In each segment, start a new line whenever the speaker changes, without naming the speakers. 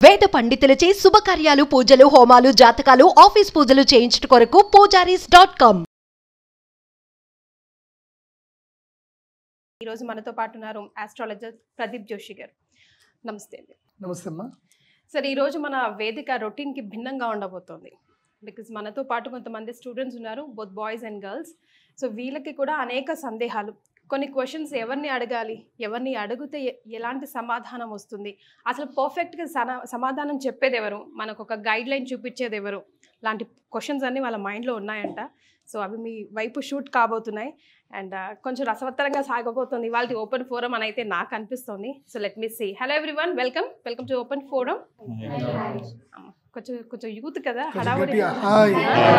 వేద పండితులచే శుభకార్యాలు పూజలు హోమాలు జాతకాలు ఆఫీస్ పూజలు చేయించుట కొరకు పూజారీస్ డాట్ కామ్
ఈరోజు మనతో పాటు ఉన్నారు ఆస్ట్రాలజర్ ప్రదీప్ జోషి గారు నమస్తే అండి
నమస్తే అమ్మా
సార్ ఈరోజు మన వేదిక రొటీన్కి భిన్నంగా ఉండబోతోంది బికాజ్ మనతో పాటు కొంతమంది స్టూడెంట్స్ ఉన్నారు both boys and girls so వీళ్ళకి కూడా అనేక సందేహాలు కొన్ని క్వశ్చన్స్ ఎవరిని అడగాలి ఎవరిని అడిగితే ఎ- ఎలాంటి సమాధానం వస్తుంది అసలు పర్ఫెక్ట్గా సనా సమాధానం చెప్పేది ఎవరు మనకు ఒక గైడ్ లైన్ చూపించేది ఎవరు లాంటి క్వశ్చన్స్ అన్నీ వాళ్ళ మైండ్లో ఉన్నాయంట సో అవి మీ వైపు షూట్ కాబోతున్నాయి అండ్ కొంచెం రసవత్తరంగా సాగబోతుంది వాళ్ళ ఓపెన్ ఫోరం అని అయితే నాకు అనిపిస్తుంది so let me see hello everyone welcome welcome to open forum కొంచెం కొంచెం యూత్ కదా
కొంచెం
హడావుడి
గట్టిగా హాయ్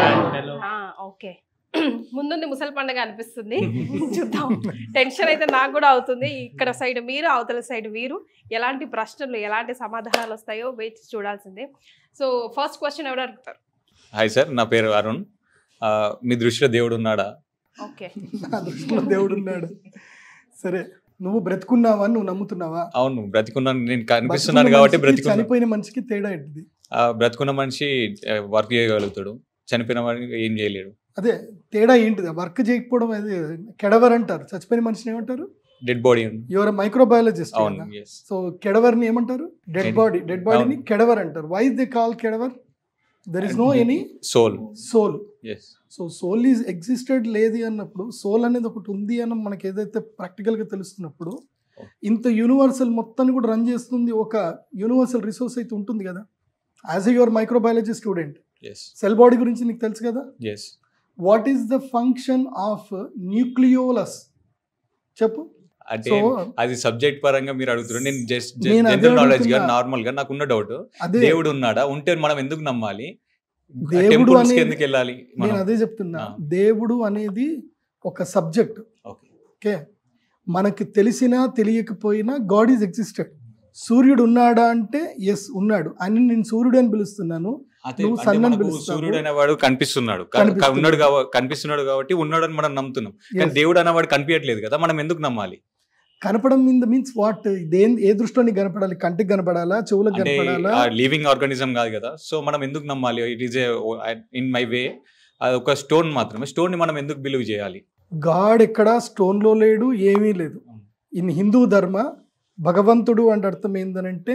ఓకే ముందుంది ముసలి పండుగ అనిపిస్తుంది చూద్దాం టెన్షన్ అయితే నాకు కూడా అవుతుంది ఇక్కడ సైడ్ మీరు అవతల సైడ్ వీరు ఎలాంటి ప్రశ్నలు ఎలాంటి సమాధానాలు వస్తాయో వేచి చూడాల్సిందే సో ఫస్ట్ క్వశ్చన్ ఎవరు అడుగుతారు
హాయ్ సార్ నా పేరు అరుణ్ ఆ, మీ దృష్టిలో దేవుడు ఉన్నాడా
ఓకే
నా దృష్టిలో దేవుడు ఉన్నాడు సరే నువ్వు బ్రతుకున్నావా నువ్వు నమ్ముతున్నావా
అవును బ్రతికున్నాను నేను కనిపిస్తున్నాను
బతుకున్న
కాబట్టి
మనిషికి,
బ్రతికున్నాను
చనిపోయిన మనిషికి తేడా ఏంటిది
ఆ, బ్రతుకున్న మనిషి వర్క్ చేయగలుగుతాడు చనిపోయిన వాడిని ఏం చేయలేడు
అదే తేడా ఏంటిది వర్క్ చేయకపోవడం అది కెడవర్ అంటారు చచ్చిపోయిన మనిషిని ఏమంటారు
డెడ్ బాడీ
యువర్ మైక్రోబయాలజిస్ట్
అవును ఎస్
సో కెడవర్ని ఏమంటారు డెడ్
Dead.
బాడీ డెడ్ బాడీని
అవును.
కెడవర్ అంటారు why they call cadaver there is no any
soul
soul
yes
so soul is existed లేదు అన్నప్పుడు సోల్ అనేది ఒకటి ఉంది అని మనకి ఏదైతే ప్రాక్టికల్గా తెలుస్తున్నప్పుడు ఇంత యూనివర్సల్ మొత్తాన్ని కూడా రన్ చేస్తుంది ఒక యూనివర్సల్ రిసోర్స్ అయితే ఉంటుంది కదా as a your microbiology student
yes
cell body గురించి నీకు తెలుసు కదా
yes
what is the function of nucleolus చెప్పు
అంటే
సో
అది సబ్జెక్ట్ పరంగా మీరు అడుగుతారు నేను జస్ట్
నేను అదే
జనరల్ నాలెడ్జ్ గా
అడుగుతున్నా.
నార్మల్ గా నాకున్న డౌట్
అదే
దేవుడు ఉన్నాడా ఉంటే మనం ఎందుకు నమ్మాలి
దేవుడు
టెంపుల్స్ కి
అనేది-
ఎందుకు వెళ్ళాలి
నేను
మనం
అదే చెప్తున్నా
ఆ.
దేవుడు అనేది ఒక సబ్జెక్ట్
ఓకే
ఓకే మనకి తెలిసినా తెలియకపోయినా గాడ్ ఈజ్ ఎగ్జిస్టెడ్ సూర్యుడు ఉన్నాడా అంటే ఎస్ ఉన్నాడు అని నేను సూర్యుడు అని పిలుస్తున్నాను
అదే
నువ్వు
అంటే
సన్నని
మనకు
పిలుస్తావు.
సూర్యుడు అనేవాడు కనిపిస్తున్నాడు క-
కనిపిస్తున్నాడు.
ఉన్నాడు కావ- కనిపిస్తున్నాడు కాబట్టి ఉన్నాడు అని మనం నమ్ముతున్నాం కానీ
Yes.
దేవుడు అనేవాడు కనిపించట్లేదు కదా మనం ఎందుకు నమ్మాలి
కనపడం మీద మీన్స్ వాట్ దేని ఏ దృష్టిలో నీకు కనపడాలి కంటికి కనపడాలా చెవులకు
అంటే
కనపడాలా
లివింగ్ ఆర్గానిజం కాదు కదా సో మనం ఎందుకు నమ్మాలి it is in my way అది ఒక స్టోన్ మాత్రమే స్టోన్ ని మనం ఎందుకు బిలీవ్ చేయాలి
గాడ్ ఎక్కడ స్టోన్ లో లేడు ఏమీ లేదు ఇన్ హిందూ ధర్మ భగవంతుడు అంటే అర్థం ఏంటనంటే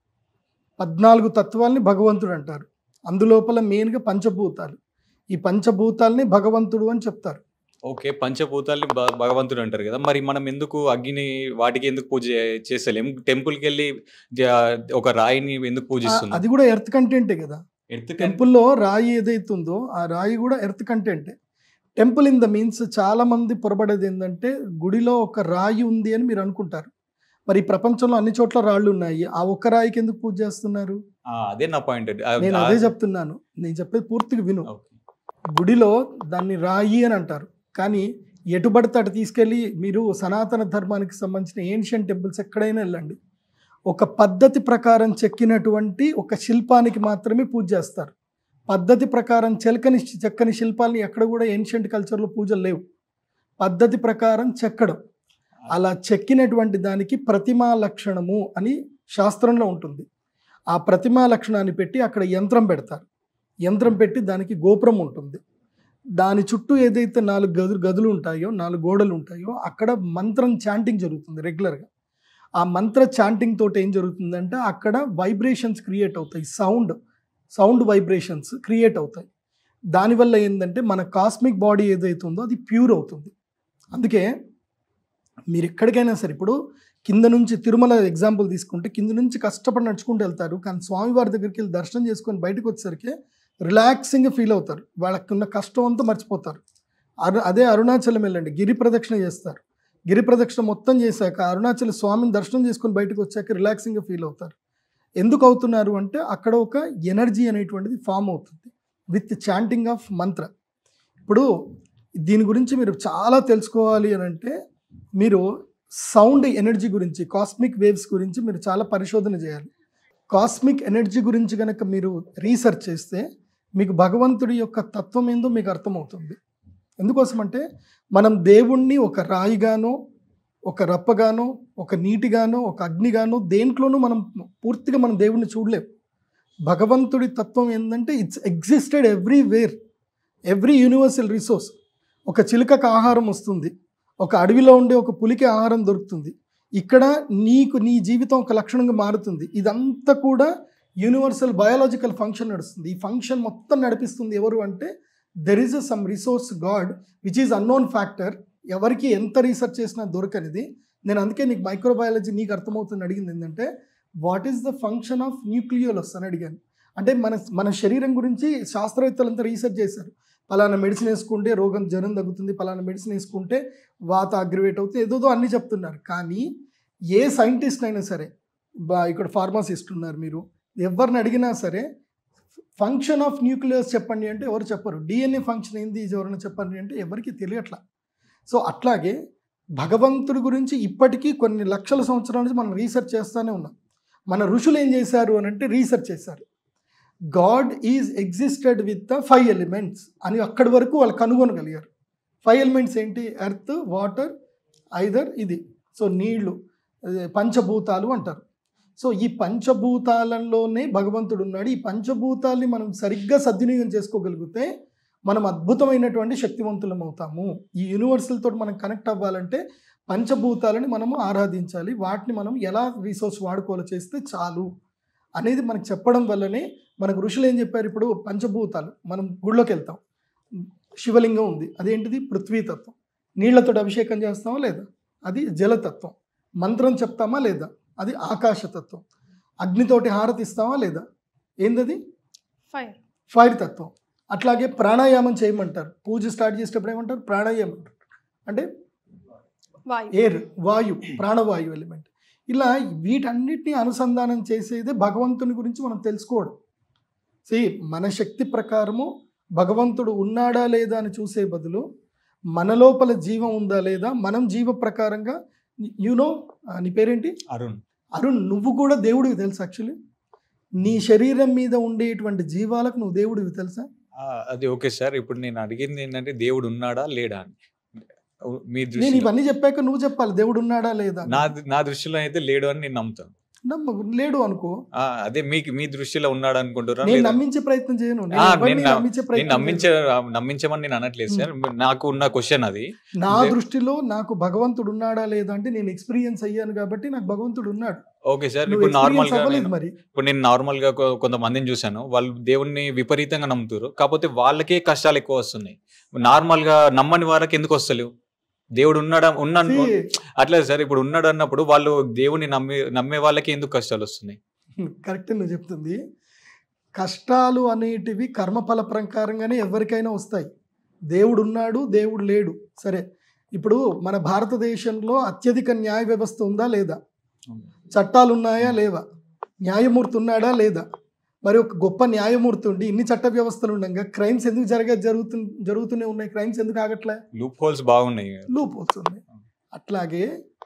పద్నాలుగు తత్వాల్ని భగవంతుడు అంటారు అందులోపల మెయిన్గా పంచభూతాలు ఈ పంచభూతాల్ని భగవంతుడు అని చెప్తారు
ఓకే పంచభూతాల్ని భ- భగవంతుడు అంటారు కదా మరి మనం ఎందుకు అగ్గిని వాటికి ఎందుకు పూజ చే- చేస్తలేం టెంపుల్ కి వెళ్ళి జ- ఒక రాయిని ఎందుకు
ఆ-
పూజిస్తున్నాం
అది కూడా ఎర్త్ కంటెంటే కదా
ఎర్త్
టెంపుల్లో రాయి ఏదైతే ఉందో ఆ రాయి కూడా ఎర్త్ కంటెంటే టెంపుల్ ఇన్ ద మీన్స్ చాలా మంది పొరబడేది ఏంటంటే గుడిలో ఒక రాయి ఉంది అని మీరు అనుకుంటారు మరి ఈ ప్రపంచంలో అన్ని చోట్ల రాళ్ళు ఉన్నాయి ఆ ఒక్క రాయికి ఎందుకు పూజ చేస్తున్నారు
అదే నా పాయింట్
నేను అదే చెప్తున్నాను నేను చెప్పేది పూర్తిగా విను గుడిలో దాన్ని రాయి అని అంటారు కానీ ఎటు పడితే అటు తీసుకెళ్ళి మీరు సనాతన ధర్మానికి సంబంధించిన ఏన్షియన్ టెంపుల్స్ ఎక్కడైనా వెళ్ళండి ఒక పద్ధతి ప్రకారం చెక్కినటువంటి ఒక శిల్పానికి మాత్రమే పూజ చేస్తారు పద్ధతి ప్రకారం చెలకని చెక్కని శిల్పాలని ఎక్కడ కూడా ఏన్షియంట్ కల్చర్లో పూజలు లేవు పద్ధతి ప్రకారం చెక్కడం అలా చెక్కినటువంటి దానికి ప్రతిమా లక్షణము అని శాస్త్రంలో ఉంటుంది ఆ ప్రతిమా లక్షణాన్ని పెట్టి అక్కడ యంత్రం పెడతారు యంత్రం పెట్టి దానికి గోపురం ఉంటుంది దాని చుట్టూ ఏదైతే నాలుగు గదులు గదులు ఉంటాయో నాలుగు గోడలు ఉంటాయో అక్కడ మంత్రం చాంటింగ్ జరుగుతుంది రెగ్యులర్గా ఆ మంత్ర చాంటింగ్ తోటి ఏం జరుగుతుందంటే అక్కడ వైబ్రేషన్స్ క్రియేట్ అవుతాయి సౌండ్ సౌండ్ వైబ్రేషన్స్ క్రియేట్ అవుతాయి దానివల్ల ఏంటంటే మన కాస్మిక్ బాడీ ఏదైతే ఉందో అది ప్యూర్ అవుతుంది అందుకే మీరు ఎక్కడికైనా సరే ఇప్పుడు కింద నుంచి తిరుమల ఎగ్జాంపుల్ తీసుకుంటే కింద నుంచి కష్టపడి నడుచుకుంటూ వెళ్తారు కానీ స్వామివారి దగ్గరికి వెళ్ళి దర్శనం చేసుకొని బయటకు వచ్చేసరికి రిలాక్సింగ్గా ఫీల్ అవుతారు వాళ్ళకి ఉన్న కష్టం అంతా మర్చిపోతారు అరు అదే అరుణాచలం వెళ్ళండి గిరి ప్రదక్షిణ చేస్తారు గిరి ప్రదక్షిణ మొత్తం చేశాక అరుణాచల స్వామిని దర్శనం చేసుకొని బయటకు వచ్చాక రిలాక్సింగ్గా ఫీల్ అవుతారు ఎందుకు అవుతున్నారు అంటే అక్కడ ఒక ఎనర్జీ అనేటువంటిది ఫామ్ అవుతుంది విత్ చాంటింగ్ ఆఫ్ మంత్ర ఇప్పుడు దీని గురించి మీరు చాలా తెలుసుకోవాలి అని అంటే మీరు సౌండ్ ఎనర్జీ గురించి కాస్మిక్ వేవ్స్ గురించి మీరు చాలా పరిశోధన చేయాలి కాస్మిక్ ఎనర్జీ గురించి కనుక మీరు రీసెర్చ్ చేస్తే మీకు భగవంతుడి యొక్క తత్వం ఏందో మీకు అర్థమవుతుంది ఎందుకోసం అంటే మనం దేవుణ్ణి ఒక రాయిగానో ఒక రప్పగానో ఒక నీటిగానో ఒక అగ్నిగానో దేంట్లోనూ మనం పూర్తిగా మనం దేవుణ్ణి చూడలేం భగవంతుడి తత్వం ఏంటంటే it's existed everywhere every universal resource ఒక చిలుకకు ఆహారం వస్తుంది ఒక అడవిలో ఉండే ఒక పులికి ఆహారం దొరుకుతుంది ఇక్కడ నీకు నీ జీవితం ఒక లక్షణంగా మారుతుంది ఇదంతా కూడా యూనివర్సల్ బయాలజికల్ ఫంక్షన్ నడుస్తుంది ఈ ఫంక్షన్ మొత్తం నడిపిస్తుంది ఎవరు అంటే there is some resource God which is unknown factor ఎవరికి ఎంత రీసెర్చ్ చేసినా దొరకనిది నేను అందుకే నీకు మైక్రోబయాలజీ నీకు అర్థమవుతుంది అడిగింది ఏంటంటే what is the function of nucleolus అని అడిగాను అంటే మన మన శరీరం గురించి శాస్త్రవేత్తలంతా రీసెర్చ్ చేశారు పలానా మెడిసిన్ వేసుకుంటే రోగం జ్వరం తగ్గుతుంది పలానా మెడిసిన్ వేసుకుంటే వాత అగ్రివేట్ అవుతుంది ఏదోదో అన్నీ చెప్తున్నారు కానీ ఏ సైంటిస్ట్ అయినా సరే బా ఇక్కడ ఫార్మసిస్ట్ ఉన్నారు మీరు ఎవరిని అడిగినా సరే ఫంక్షన్ ఆఫ్ న్యూక్లియస్ చెప్పండి అంటే ఎవరు చెప్పరు డిఎన్ఏ ఫంక్షన్ ఏంది ఇది ఎవరైనా చెప్పండి అంటే ఎవరికి తెలియట్లా సో అట్లాగే భగవంతుడి గురించి ఇప్పటికీ కొన్ని లక్షల సంవత్సరాల నుంచి మనం రీసెర్చ్ చేస్తూనే ఉన్నాం మన ఋషులు ఏం చేశారు అని అంటే రీసెర్చ్ చేశారు God is existed with the five elements అని అక్కడి వరకు వాళ్ళు కనుగొనగలిగారు ఫైవ్ ఎలిమెంట్స్ ఏంటి ఎర్త్ వాటర్ ఐదర్ ఇది సో నీళ్లు అదే పంచభూతాలు అంటారు సో ఈ పంచభూతాలలోనే భగవంతుడు ఉన్నాడు ఈ పంచభూతాల్ని మనం సరిగ్గా సద్వినియోగం చేసుకోగలిగితే మనం అద్భుతమైనటువంటి శక్తివంతులం అవుతాము ఈ యూనివర్సల్ తోటి మనం కనెక్ట్ అవ్వాలంటే పంచభూతాలని మనము ఆరాధించాలి వాటిని మనం ఎలా రీసోర్స్ వాడుకోవాలో చేస్తే చాలు అనేది మనకు చెప్పడం వల్లనే మనకు ఋషులు ఏం చెప్పారు ఇప్పుడు పంచభూతాలు మనం గుళ్ళోకి వెళ్తాం శివలింగం ఉంది అదేంటిది పృథ్వీతత్వం నీళ్లతో అభిషేకం చేస్తామా లేదా అది జలతత్వం మంత్రం చెప్తామా లేదా అది ఆకాశతత్వం అగ్నితోటి హారతి ఇస్తామా లేదా ఏందది
ఫైర్
ఫైర్ తత్వం అట్లాగే ప్రాణాయామం చేయమంటారు పూజ స్టార్ట్ చేసేటప్పుడు ఏమంటారు ప్రాణాయామం అంటారు అంటే
వాయు
ఎయిర్ వాయు ప్రాణవాయు ఎలిమెంట్ ఇలా వీటన్నిటిని అనుసంధానం చేసేదే భగవంతుని గురించి మనం తెలుసుకోవడం సి మన శక్తి ప్రకారము భగవంతుడు ఉన్నాడా లేదా అని చూసే బదులు మన లోపల జీవం ఉందా లేదా మనం జీవ ప్రకారంగా యూనో నీ పేరేంటి
అరుణ్
అరుణ్ నువ్వు కూడా దేవుడివి తెలుసా యాక్చువల్లీ నీ శరీరం మీద ఉండేటువంటి జీవాలకు నువ్వు దేవుడివి తెలుసా
ఆ, అది ఓకే సార్ ఇప్పుడు నేను అడిగింది ఏంటంటే దేవుడు ఉన్నాడా లేడా అని మీ
నేను
దృష్టిలో
ఇవన్నీ చెప్పాక నువ్వు చెప్పాలి దేవుడు ఉన్నాడా లేదా
నా నా దృష్టిలో అయితే లేడు అని నేను నమ్ముతాను
నమ్మ లేడు అనుకో
ఆ, అదే మీకు మీ దృష్టిలో ఉన్నాడు అనుకుంటారా
నేను
లేదా?
నమ్మించే ప్రయత్నం చేయను నేను
ఆ,
ఎవరిని
నేను నమ్మ-
నమ్మించే
నేను
ప్రయత్నం
నమ్మించే
చేయను.
నమ్మించమని నేను అనట్లేదు సార్ నాకు ఉన్న క్వశ్చన్ అది
నా
లే-
దృష్టిలో నాకు భగవంతుడు ఉన్నాడా లేదా అంటే నేను ఎక్స్పీరియన్స్ అయ్యాను కాబట్టి నాకు భగవంతుడు ఉన్నాడు
ఓకే సార్
నువ్వు
ఇప్పుడు నార్మల్
experience
గా
అవ్వలేదు
నేను-
మరి
ఇప్పుడు నేను నార్మల్ గా కొ- కొంతమందిని చూశాను వాళ్ళు దేవుణ్ణి విపరీతంగా నమ్ముతారు కాకపోతే వాళ్ళకే కష్టాలు ఎక్కువ వస్తున్నాయి నార్మల్ గా నమ్మని వారికి ఎందుకు వస్తలేవు దేవుడు ఉన్నాడా ఉన్న
See,
అట్లా సార్ ఇప్పుడు ఉన్నాడు అన్నప్పుడు వాళ్ళు దేవుని నమ్మే నమ్మే వాళ్ళకి ఎందుకు కష్టాలు వస్తున్నాయి
కరెక్ట్ నువ్వు చెప్తుంది కష్టాలు అనేటివి కర్మఫల ప్రకారంగానే ఎవరికైనా వస్తాయి దేవుడు ఉన్నాడు దేవుడు లేడు సరే ఇప్పుడు మన భారతదేశంలో అత్యధిక న్యాయ వ్యవస్థ ఉందా లేదా చట్టాలు ఉన్నాయా లేవా న్యాయమూర్తి ఉన్నాడా లేదా మరి ఒక గొప్ప న్యాయమూర్తి ఉండి ఇన్ని చట్ట వ్యవస్థలు ఉండగా క్రైమ్స్ ఎందుకు జరగ జరుగుతు జరుగుతూనే ఉన్నాయి క్రైమ్స్ ఎందుకు ఆగట్లే
లూప్ హోల్స్ బాగున్నాయి
లూప్ వస్తుంది అట్లాగే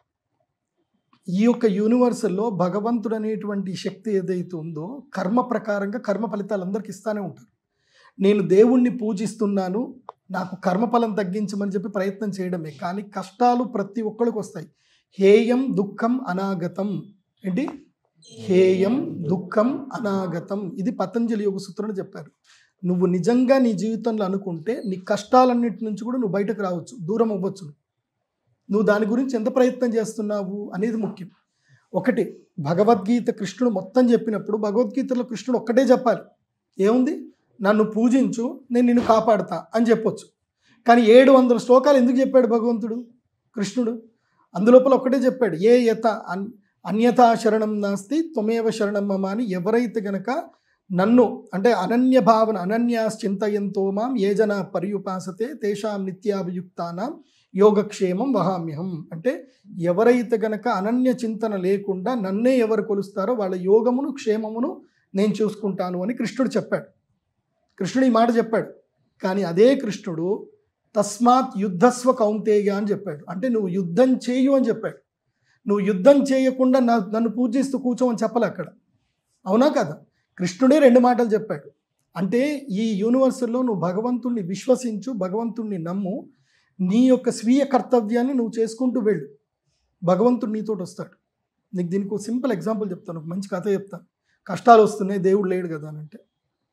ఈ యొక్క యూనివర్సల్లో భగవంతుడు అనేటువంటి శక్తి ఏదైతే ఉందో కర్మ ప్రకారంగా కర్మ ఫలితాలు అందరికి ఇస్తానే ఉంటారు నేను దేవుణ్ణి పూజిస్తున్నాను నాకు కర్మఫలం తగ్గించమని చెప్పి ప్రయత్నం చేయడమే కానీ కష్టాలు ప్రతి ఒక్కరికి వస్తాయి హేయం దుఃఖం అనాగతం ఏంటి హేయం దుఃఖం అనాగతం ఇది పతంజలి యోగ సూత్రంలో చెప్పారు నువ్వు నిజంగా నీ జీవితంలో అనుకుంటే నీ కష్టాలన్నిటి నుంచి కూడా నువ్వు బయటకు రావచ్చు దూరం అవ్వచ్చు నువ్వు దాని గురించి ఎంత ప్రయత్నం చేస్తున్నావు అనేది ముఖ్యం ఒకటి భగవద్గీత కృష్ణుడు మొత్తం చెప్పినప్పుడు భగవద్గీతలో కృష్ణుడు ఒక్కటే చెప్పాలి ఏముంది నన్ను పూజించు నేను నిన్ను కాపాడుతా అని చెప్పొచ్చు కానీ ఏడు వందల శ్లోకాలు ఎందుకు చెప్పాడు భగవంతుడు కృష్ణుడు అందులోపల ఒక్కటే చెప్పాడు ఏ యత అన్ అన్యథా శరణం నాస్తి త్వమేవ శరణం మమ అని ఎవరైతే గనక నన్ను అంటే అనన్య భావన అనన్యాశ్చింతయంతో మాం ఏ జన పర్యుపాసతే తేషాం నిత్యాభియుక్తానాం యోగక్షేమం వహామ్యహం అంటే ఎవరైతే గనక అనన్య చింతన లేకుండా నన్నే ఎవరు కొలుస్తారో వాళ్ళ యోగమును క్షేమమును నేను చూసుకుంటాను అని కృష్ణుడు చెప్పాడు కృష్ణుడు ఈ మాట చెప్పాడు కానీ అదే కృష్ణుడు తస్మాత్ యుద్ధస్వ కౌంతేయ అని చెప్పాడు అంటే నువ్వు యుద్ధం చేయు అని చెప్పాడు నువ్వు యుద్ధం చేయకుండా నా నన్ను పూజిస్తూ కూర్చోమని చెప్పలే అక్కడ అవునా కదా కృష్ణుడే రెండు మాటలు చెప్పాడు అంటే ఈ యూనివర్సుల్లో నువ్వు భగవంతుణ్ణి విశ్వసించు భగవంతుణ్ణి నమ్ము నీ యొక్క స్వీయ కర్తవ్యాన్ని నువ్వు చేసుకుంటూ వెళ్ళు భగవంతుడు నీతోటి వస్తాడు నీకు దీనికి ఒక సింపుల్ ఎగ్జాంపుల్ చెప్తాను ఒక మంచి కథ చెప్తాను కష్టాలు వస్తున్నాయి దేవుడు లేడు కదా అని అంటే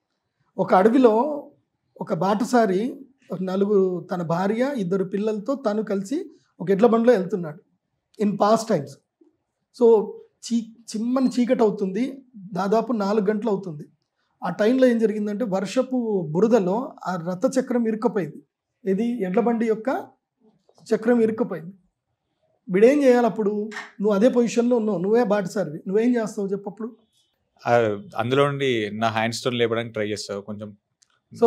ఒక అడవిలో ఒక బాటసారి ఒక నలుగురు తన భార్య ఇద్దరు పిల్లలతో తను కలిసి ఒక ఎడ్ల బండిలో వెళ్తున్నాడు ఇన్ పాస్ట్ టైమ్స్ సో చీ చిమ్మని చీకటి అవుతుంది దాదాపు నాలుగు గంటలు అవుతుంది ఆ టైంలో ఏం జరిగిందంటే వర్షపు బురదలో ఆ రథ చక్రం ఇరుక్కుపోయింది ఇది ఎడ్ల బండి యొక్క చక్రం ఇరుక్కుపోయింది వీడేం చేయాలి అప్పుడు నువ్వు అదే పొజిషన్లో ఉన్నావు నువ్వే బాటసారివి నువ్వేం చేస్తావు చెప్పప్పుడు
ఆ, అందులో నుండి నా హ్యాండ్ స్టోన్ లేపడానికి ట్రై చేస్తావు కొంచెం
సో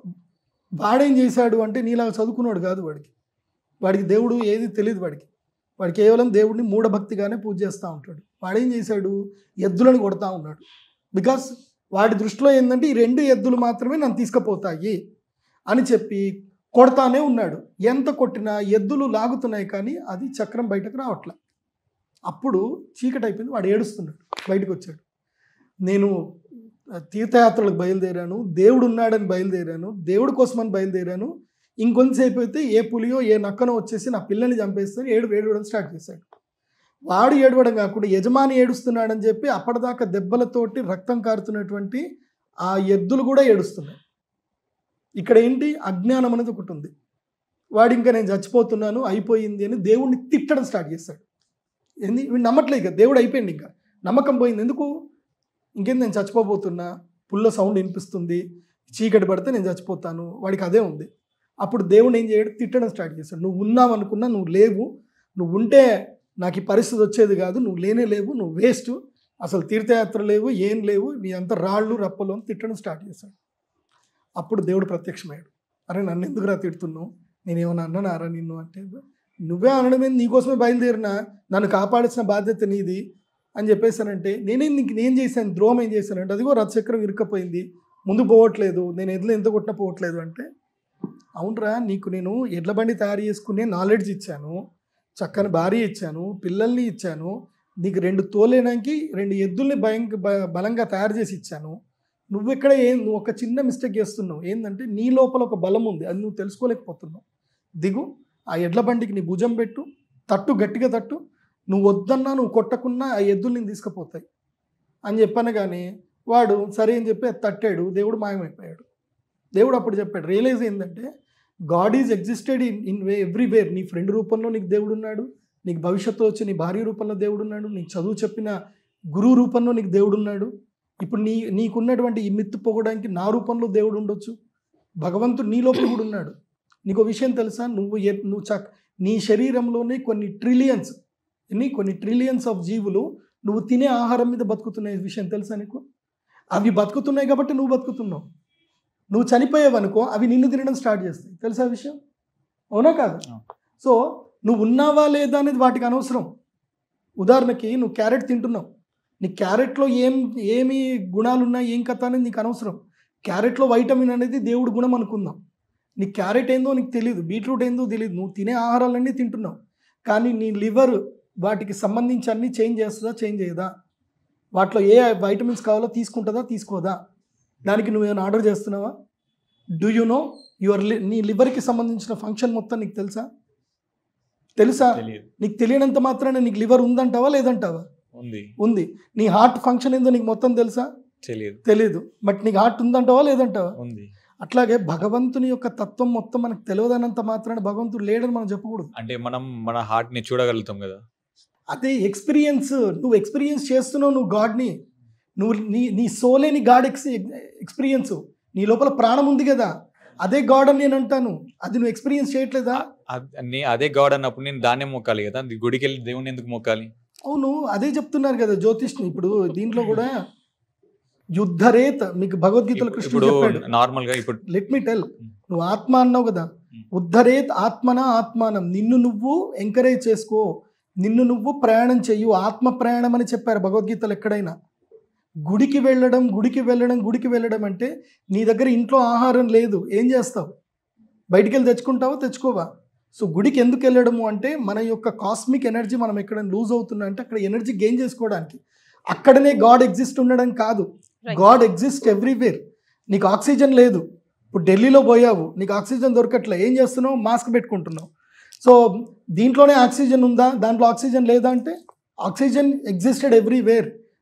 వాడేం చేశాడు అంటే నీలాగా చదువుకున్నాడు కాదు వాడికి వాడికి దేవుడు ఏది తెలియదు వాడికి వాడు కేవలం దేవుడిని మూఢభక్తిగానే పూజ చేస్తూ ఉంటాడు వాడేం చేశాడు ఎద్దులను కొడతా ఉన్నాడు బికాస్ వాడి దృష్టిలో ఏంటంటే ఈ రెండు ఎద్దులు మాత్రమే నన్ను తీసుకుపోతాయి అని చెప్పి కొడతానే ఉన్నాడు ఎంత కొట్టినా ఎద్దులు లాగుతున్నాయి కానీ అది చక్రం బయటకు రావట్లే అప్పుడు చీకటి అయిపోయింది వాడు ఏడుస్తున్నాడు బయటకు వచ్చాడు నేను తీర్థయాత్రలకు బయలుదేరాను దేవుడు ఉన్నాడని బయలుదేరాను దేవుడి కోసమని బయలుదేరాను ఇంకొంతసేపు అయితే ఏ పులియో ఏ నక్కనో వచ్చేసి నా పిల్లల్ని చంపేస్తాను ఏడు ఏడవడం స్టార్ట్ చేశాడు వాడు ఏడవడం కాకుండా యజమాని ఏడుస్తున్నాడని చెప్పి అప్పటిదాకా దెబ్బలతోటి రక్తం కారుతున్నటువంటి ఆ ఎద్దులు కూడా ఏడుస్తున్నాయి ఇక్కడ ఏంటి అజ్ఞానం అనేది ఒకటి ఉంది వాడు ఇంకా నేను చచ్చిపోతున్నాను అయిపోయింది అని దేవుడిని తిట్టడం స్టార్ట్ చేశాడు ఏంది వీడు నమ్మట్లేదు ఇక దేవుడు అయిపోయింది ఇంకా నమ్మకం పోయింది ఎందుకు ఇంకేం నేను చచ్చిపోబోతున్నా పుల్ల సౌండ్ వినిపిస్తుంది చీకటి పడితే నేను చచ్చిపోతాను వాడికి అదే ఉంది అప్పుడు దేవుడు ఏం చేయడు తిట్టడం స్టార్ట్ చేశాడు నువ్వు ఉన్నావు అనుకున్నా నువ్వు లేవు నువ్వు ఉంటే నాకు ఈ పరిస్థితి వచ్చేది కాదు నువ్వు లేనే లేవు నువ్వు వేస్ట్ అసలు తీర్థయాత్ర లేవు ఏం లేవు నీ అంత రాళ్ళు రప్పలు అని తిట్టడం స్టార్ట్ చేశాడు అప్పుడు దేవుడు ప్రత్యక్షమయ్యాడు అరే నన్ను ఎందుకురా తిడుతున్నావు నేనేమన్నా అన్నానారా నిన్ను అంటే నువ్వే అనడమే నీకోసమే బయలుదేరినా నన్ను కాపాడాల్సిన బాధ్యత నీది అని చెప్పేసానంటే నేనేం నీకు నేను చేశాను ద్రోహం ఏం చేశానంటే అదిగో రథచక్రం ఇరుక్కపోయింది ముందు పోవట్లేదు నేను ఎడ్లు ఎంత కొట్టినా పోవట్లేదు అంటే అవునరా నీకు నేను ఎడ్ల బండి తయారు చేసుకునే నాలెడ్జ్ ఇచ్చాను చక్కని భార్య ఇచ్చాను పిల్లల్ని ఇచ్చాను నీకు రెండు తోలేయడానికి రెండు ఎద్దుల్ని భయం బ- బలంగా తయారు చేసి ఇచ్చాను నువ్వు ఇక్కడ ఏం నువ్వు ఒక చిన్న మిస్టేక్ చేస్తున్నావు ఏంటంటే నీ లోపల ఒక బలం ఉంది అది నువ్వు తెలుసుకోలేకపోతున్నావు దిగు ఆ ఎడ్ల బండికి నీ భుజం పెట్టు తట్టు గట్టిగా తట్టు నువ్వు వద్దన్నా నువ్వు కొట్టకున్నా ఆ ఎద్దులు నేను తీసుకుపోతాయి అని చెప్పాను కానీ వాడు సరే అని చెప్పి అది తట్టాడు దేవుడు మాయమైపోయాడు దేవుడు అప్పుడు చెప్పాడు రియలైజ్ ఏంటంటే God is existed in in way everywhere నీ ఫ్రెండ్ రూపంలో నీకు దేవుడు ఉన్నాడు నీకు భవిష్యత్తులో వచ్చి నీ భార్య రూపంలో దేవుడు ఉన్నాడు నీకు చదువు చెప్పిన గురువు రూపంలో నీకు దేవుడు ఉన్నాడు ఇప్పుడు నీ నీకున్నటువంటి ఈ మిత్తు పోగడానికి నా రూపంలో దేవుడు ఉండొచ్చు భగవంతుడు నీ లోపల కూడా ఉన్నాడు నీకు ఒక విషయం తెలుసా నువ్వు ఎ- నువ్వు చక్ నీ శరీరంలోనే కొన్ని ట్రిలియన్స్ ఎన్ని కొన్ని ట్రిలియన్స్ ఆఫ్ జీవులు నువ్వు తినే ఆహారం మీద బతుకుతున్న విషయం తెలుసా నీకు అవి బతుకుతున్నాయి కాబట్టి నువ్వు బతుకుతున్నావు నువ్వు చనిపోయావనుకో అవి నిన్ను తినడం స్టార్ట్ చేస్తాయి తెలుసా ఆ విషయం అవునా కాదు
అవును.
సో నువ్వు ఉన్నావా లేదా అనేది వాటికి అనవసరం ఉదాహరణకి నువ్వు క్యారెట్ తింటున్నావు నీ క్యారెట్లో ఏం ఏమి గుణాలు ఉన్నాయి ఏం కథ అనేది నీకు అనవసరం క్యారెట్లో వైటమిన్ అనేది దేవుడి గుణం అనుకుందాం నీ క్యారెట్ ఏందో నీకు తెలియదు బీట్రూట్ ఏందో తెలియదు నువ్వు తినే ఆహారాలన్నీ తింటున్నావు కానీ నీ లివర్ వాటికి సంబంధించి అన్నీ చేంజ్ చేస్తుందా చేంజ్ చేయదా వాటిలో ఏ వైటమిన్స్ కావాలో తీసుకుంటుందా తీసుకోదా దానికి నువ్వు ఏమైనా ఆర్డర్ చేస్తున్నావా డూ యు నో యువర్ నీ లివర్కి సంబంధించిన ఫంక్షన్ మొత్తం నీకు తెలుసా తెలుసా
తెలియదు
నీకు తెలియనంత మాత్రాన నీకు లివర్ ఉందంటావా లేదంటావా
ఉంది
ఉంది నీ హార్ట్ ఫంక్షన్ ఏందో నీకు మొత్తం తెలుసా
తెలియదు
తెలియదు బట్ నీకు హార్ట్ ఉందంటావా లేదంటావా
ఉంది
అట్లాగే భగవంతుని యొక్క తత్వం మొత్తం మనకు తెలియదనంత మాత్రాన భగవంతుడు లేడని మనం చెప్పకూడదు
అంటే మనం మన హార్ట్ ని చూడగలుగుతాం కదా
అదే ఎక్స్పీరియన్స్ నువ్వు ఎక్స్పీరియన్స్ చేస్తున్నావు నువ్వు గాడ్ని నువ్వు నీ నీ సోలే నీ గాడ్ ఎక్స్ ఎక్స్పీరియన్స్ నీ లోపల ప్రాణం ఉంది కదా అదే గాడ్ అని నేను అంటాను అది నువ్వు ఎక్స్పీరియన్స్ చేయట్లేదా
అద్- నే- అదే గాడ్ అన్నప్పుడు నేను దాన్నే మొక్కాలి కదా అది గుడికి వెళ్ళి దేవుని ఎందుకు మొక్కాలి
అవును అదే చెప్తున్నారు కదా జ్యోతిష్ని ఇప్పుడు దీంట్లో కూడా యుద్ధరేత్ మీకు భగవద్గీతలో
ఇప్పుడు-
కృష్ణుడు
ఇప్పుడు
చెప్పాడు
నార్మల్ గా ఇప్పుడు
లెట్ మీ టెల్ నువ్వు ఆత్మ అన్నావు కదా ఉద్ధరేత్ ఆత్మన ఆత్మానం నిన్ను నువ్వు ఎంకరేజ్ చేసుకో నిన్ను నువ్వు ప్రయాణం చెయ్యు ఆత్మ ప్రయాణం అని చెప్పారు భగవద్గీతలు ఎక్కడైనా గుడికి వెళ్ళడం గుడికి వెళ్ళడం గుడికి వెళ్ళడం అంటే నీ దగ్గర ఇంట్లో ఆహారం లేదు ఏం చేస్తావు బయటికి వెళ్ళి తెచ్చుకుంటావా తెచ్చుకోవా సో గుడికి ఎందుకు వెళ్ళడము అంటే మన యొక్క కాస్మిక్ ఎనర్జీ మనం ఎక్కడ లూజ్ అవుతున్నా అంటే అక్కడ ఎనర్జీ గెయిన్ చేసుకోవడానికి అక్కడనే గాడ్ ఎగ్జిస్ట్ ఉండడం కాదు
Right.
గాడ్ ఎగ్జిస్ట్ ఎవ్రీవేర్ నీకు ఆక్సిజన్ లేదు ఇప్పుడు ఢిల్లీలో పోయావు నీకు ఆక్సిజన్ దొరకట్లే ఏం చేస్తున్నావు మాస్క్ పెట్టుకుంటున్నావు సో దీంట్లోనే ఆక్సిజన్ ఉందా దాంట్లో ఆక్సిజన్ లేదా అంటే ఆక్సిజన్ ఎగ్జిస్టెడ్ ఎవ్రీవేర్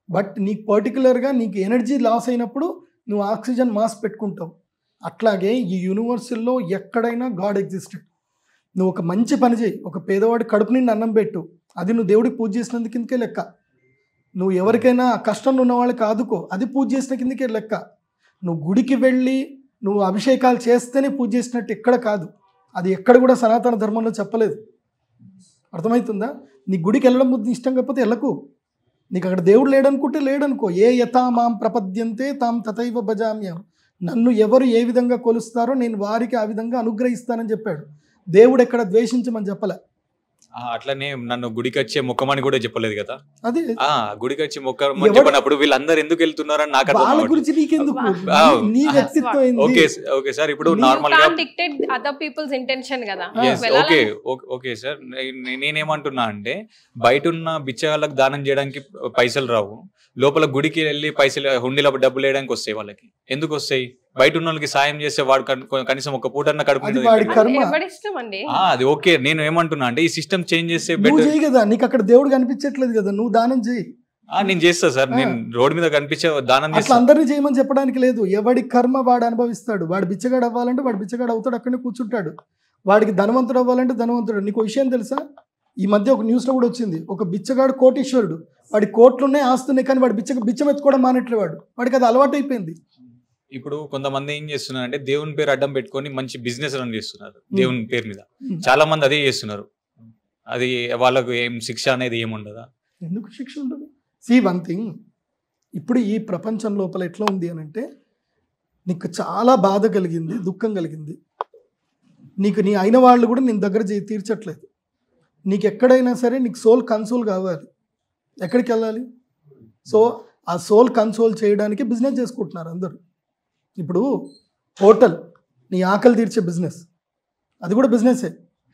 బట్ నీకు పర్టికులర్గా నీకు ఎనర్జీ లాస్ అయినప్పుడు నువ్వు ఆక్సిజన్ మాస్క్ పెట్టుకుంటావు అట్లాగే ఈ యూనివర్సల్లో ఎక్కడైనా గాడ్ ఎగ్జిస్టెడ్ నువ్వు ఒక మంచి పని చేయి ఒక పేదవాడి కడుపు నిండి అన్నం పెట్టు అది నువ్వు దేవుడికి పూజ చేసినందు కిందకే లెక్క నువ్వు ఎవరికైనా కష్టంలో ఉన్న వాళ్ళకి ఆదుకో అది పూజ చేసిన కిందకే లెక్క నువ్వు గుడికి వెళ్ళి నువ్వు అభిషేకాలు చేస్తేనే పూజ చేసినట్టు ఎక్కడ కాదు అది ఎక్కడ కూడా సనాతన ధర్మంలో చెప్పలేదు అర్థమవుతుందా నీ గుడికి వెళ్ళడం బుద్ధి ఇష్టం కాకపోతే వెళ్ళకు నీకు అక్కడ దేవుడు లేడనుకుంటే లేడనుకో ఏ యథా మాం ప్రపద్యంతే తాం తథైవ భజామ్యం నన్ను ఎవరు ఏ విధంగా కొలుస్తారో నేను వారికి ఆ విధంగా అనుగ్రహిస్తానని చెప్పాడు దేవుడు ఎక్కడ ద్వేషించమని చెప్పలే
ఆ, అట్లనే నన్ను గుడికి వచ్చే మొక్కమని కూడా చెప్పలేదు కదా
అదే
ఆ గుడికి వచ్చి మొక్క
ఎవరు-
చెప్పినప్పుడు వీళ్ళందరూ ఎందుకు వెళ్తున్నారని నాకు అర్థం
వాళ్ళ
అవ్వట్లేదు.
గురించి నీకెందుకు
ఆ,
నీ- నీ
ఆ,
వ్యక్తిత్వం
ఓకే
ఏంది
స- ఓకే సార్ ఇప్పుడు
నీ-
నార్మల్ గా
can dictate other people's intention కదా
Yes,
ఓకే
వెళ్ళాలని-
ఓకే- ఓకే సార్ నే- నేనేమంటున్నా అంటే బయట ఉన్న బిచ్చగాళ్ళకి దానం చేయడానికి పైసలు రావు లోపల గుడికి వెళ్ళి పైసలు హుండీలో డబ్బులు వేయడానికి వస్తాయి వాళ్ళకి ఎందుకు వస్తాయి బయట ఉన్న వాళ్ళకి సాయం చేస్తే వాడు కన్- కనీసం ఒక పూటన్న కడుపు
అది
నిండా
వాడి
తింటాడు.
కర్మ.
ఎవడి ఇష్టం అండి
ఆ, అది ఓకే నేను ఏమంటున్నా అంటే ఈ సిస్టమ్ చేంజ్ చేస్తే
నువ్వు
బెటర్
చేయి కదా నీకు అక్కడ దేవుడు కనిపించట్లేదు కదా నువ్వు దానం చేయి
నేను చేస్తా సార్
ఆ.
నేను రోడ్ మీద కనిపించే దానం
అట్లా
చేస్తా
అందరినీ చేయమని చెప్పడానికి లేదు ఎవడి కర్మ వాడు అనుభవిస్తాడు వాడు బిచ్చగాడు అవ్వాలంటే వాడు బిచ్చగాడు అవుతాడు అక్కడనే కూర్చుంటాడు వాడికి ధనవంతుడు అవ్వాలంటే ధనవంతుడు నీకు విషయం తెలుసా ఈ మధ్య ఒక న్యూస్లో కూడా వచ్చింది ఒక బిచ్చగాడు కోటీశ్వరుడు వాడి కోట్లు ఉన్నాయి ఆస్తున్నాయి కానీ వాడు బిచ్చ బిచ్చం ఎత్తుకోవడం మానేట్లే వాడు వాడికి అది అలవాటు అయిపోయింది
ఇప్పుడు కొంతమంది ఏం చేస్తున్నారు అంటే దేవుని పేరు అడ్డం పెట్టుకొని మంచి బిజినెస్ రన్ చేస్తున్నారు దేవుని పేరు మీద
Hmm.
చాలా మంది అదే చేస్తున్నారు అది వాళ్ళకు ఏం శిక్ష అనేది ఏముండదా
ఎందుకు శిక్ష ఉండదు సి వన్ థింగ్ ఇప్పుడు ఈ ప్రపంచం లోపల ఎట్లా ఉంది అని అంటే నీకు చాలా బాధ కలిగింది దుఃఖం కలిగింది నీకు నీ అయిన వాళ్ళు కూడా నేను దగ్గర చేయి తీర్చట్లేదు నీకు ఎక్కడైనా సరే నీకు సోల్ కన్సోల్ కావాలి ఎక్కడికి వెళ్ళాలి సో ఆ సోల్ కన్సోల్ చేయడానికి బిజినెస్ చేసుకుంటున్నారు అందరూ ఇప్పుడు హోటల్ నీ ఆకలి తీర్చే బిజినెస్ అది కూడా బిజినెసే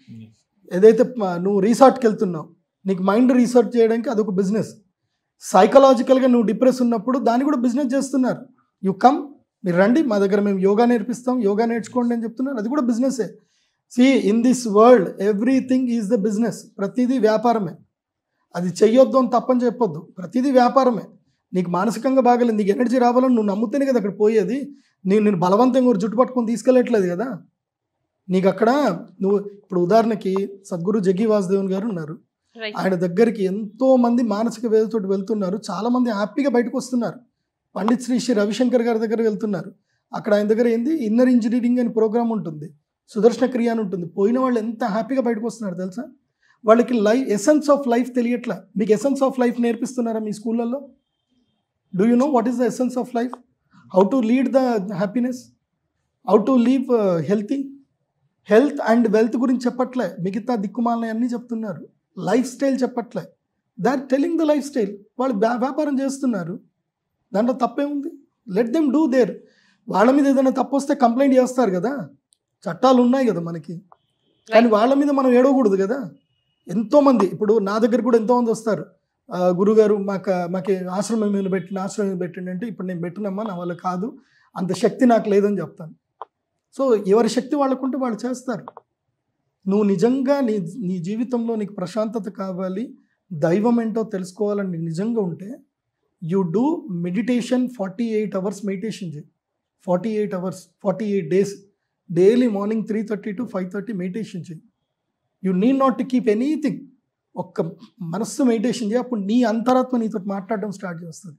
ఏదైతే ప- నువ్వు రిసార్ట్కి వెళ్తున్నావు నీకు మైండ్ రీసెర్చ్ చేయడానికి అదొక బిజినెస్ సైకలాజికల్గా నువ్వు డిప్రెస్ ఉన్నప్పుడు దాన్ని కూడా బిజినెస్ చేస్తున్నారు యు కమ్ మీరు రండి మా దగ్గర మేము యోగా నేర్పిస్తాం యోగా నేర్చుకోండి అని చెప్తున్నారు అది కూడా బిజినెసే see in this world everything is the business ప్రతిదీ వ్యాపారమే అది చెయ్యొద్దు అని తప్పని చెప్పొద్దు ప్రతిదీ వ్యాపారమే నీకు మానసికంగా బాగలేదు నీకు ఎనర్జీ రావాలని నువ్వు నమ్ముతేనే కదా అక్కడ పోయేది నేను నేను బలవంతంగా ఒక జుట్టు పట్టుకొని తీసుకెళ్ళట్లేదు కదా నీకు అక్కడ నువ్వు ఇప్పుడు ఉదాహరణకి సద్గురు జగ్గి వాసుదేవన్ గారు ఉన్నారు
రైట్
ఆయన దగ్గరికి ఎంతో మంది మానసిక వేదతోటి వెళ్తున్నారు చాలా మంది హ్యాపీగా బయటకు వస్తున్నారు పండిత్ శ్రీ శ్రీ రవిశంకర్ గారి దగ్గర వెళ్తున్నారు అక్కడ ఆయన దగ్గర ఏంది ఇన్నర్ ఇంజనీరింగ్ అని ప్రోగ్రామ్ ఉంటుంది సుదర్శన క్రియ అని ఉంటుంది పోయిన వాళ్ళు ఎంత హ్యాపీగా బయటకు వస్తున్నారు తెలుసా వాళ్ళకి లైఫ్ ఎసెన్స్ ఆఫ్ లైఫ్ తెలియట్లా మీకు ఎసెన్స్ ఆఫ్ లైఫ్ నేర్పిస్తున్నారా మీ స్కూళ్ళల్లో do you know what is the essence of life how to lead the happiness how to leave healthy health and wealth గురించి చెప్పట్లే మిగతా దిక్కుమాలని అన్నీ చెప్తున్నారు లైఫ్ స్టైల్ చెప్పట్లే they are telling the lifestyle వాళ్ళు వ్యా- వ్యాపారం చేస్తున్నారు దాంట్లో తప్పేముంది లెట్ దెమ్ డూ దేర్ వాళ్ళ మీద ఏదైనా తప్పు వస్తే కంప్లైంట్ చేస్తారు కదా చట్టాలు ఉన్నాయి కదా మనకి కానీ వాళ్ళ మీద మనం ఏడవకూడదు కదా ఎంతోమంది ఇప్పుడు నా దగ్గర కూడా ఎంతోమంది వస్తారు "ఆ, గురుగారు మాకు మాకు ఆశ్రమం మీద పెట్టిన ఆశ్రమం మీద పెట్టిండి అంటే ఇప్పుడు నేను పెట్టినమ్మా నా వల్ల కాదు అంత శక్తి నాకు లేదని చెప్తాను సో ఎవరి శక్తి వాళ్ళకుంటే వాళ్ళు చేస్తారు నువ్వు నిజంగా నీ నీ జీవితంలో నీకు ప్రశాంతత కావాలి దైవం ఏంటో తెలుసుకోవాలని నీకు నిజంగా ఉంటే you do meditation forty eight hours meditation చేయి forty eight hours forty eight days daily morning three thirty to five thirty meditation చేయి you need not to keep anything ఒక్క మనస్సు మెడిటేషన్ చేయి అప్పుడు నీ అంతరాత్మ నీతో మాట్లాడడం స్టార్ట్ చేస్తుంది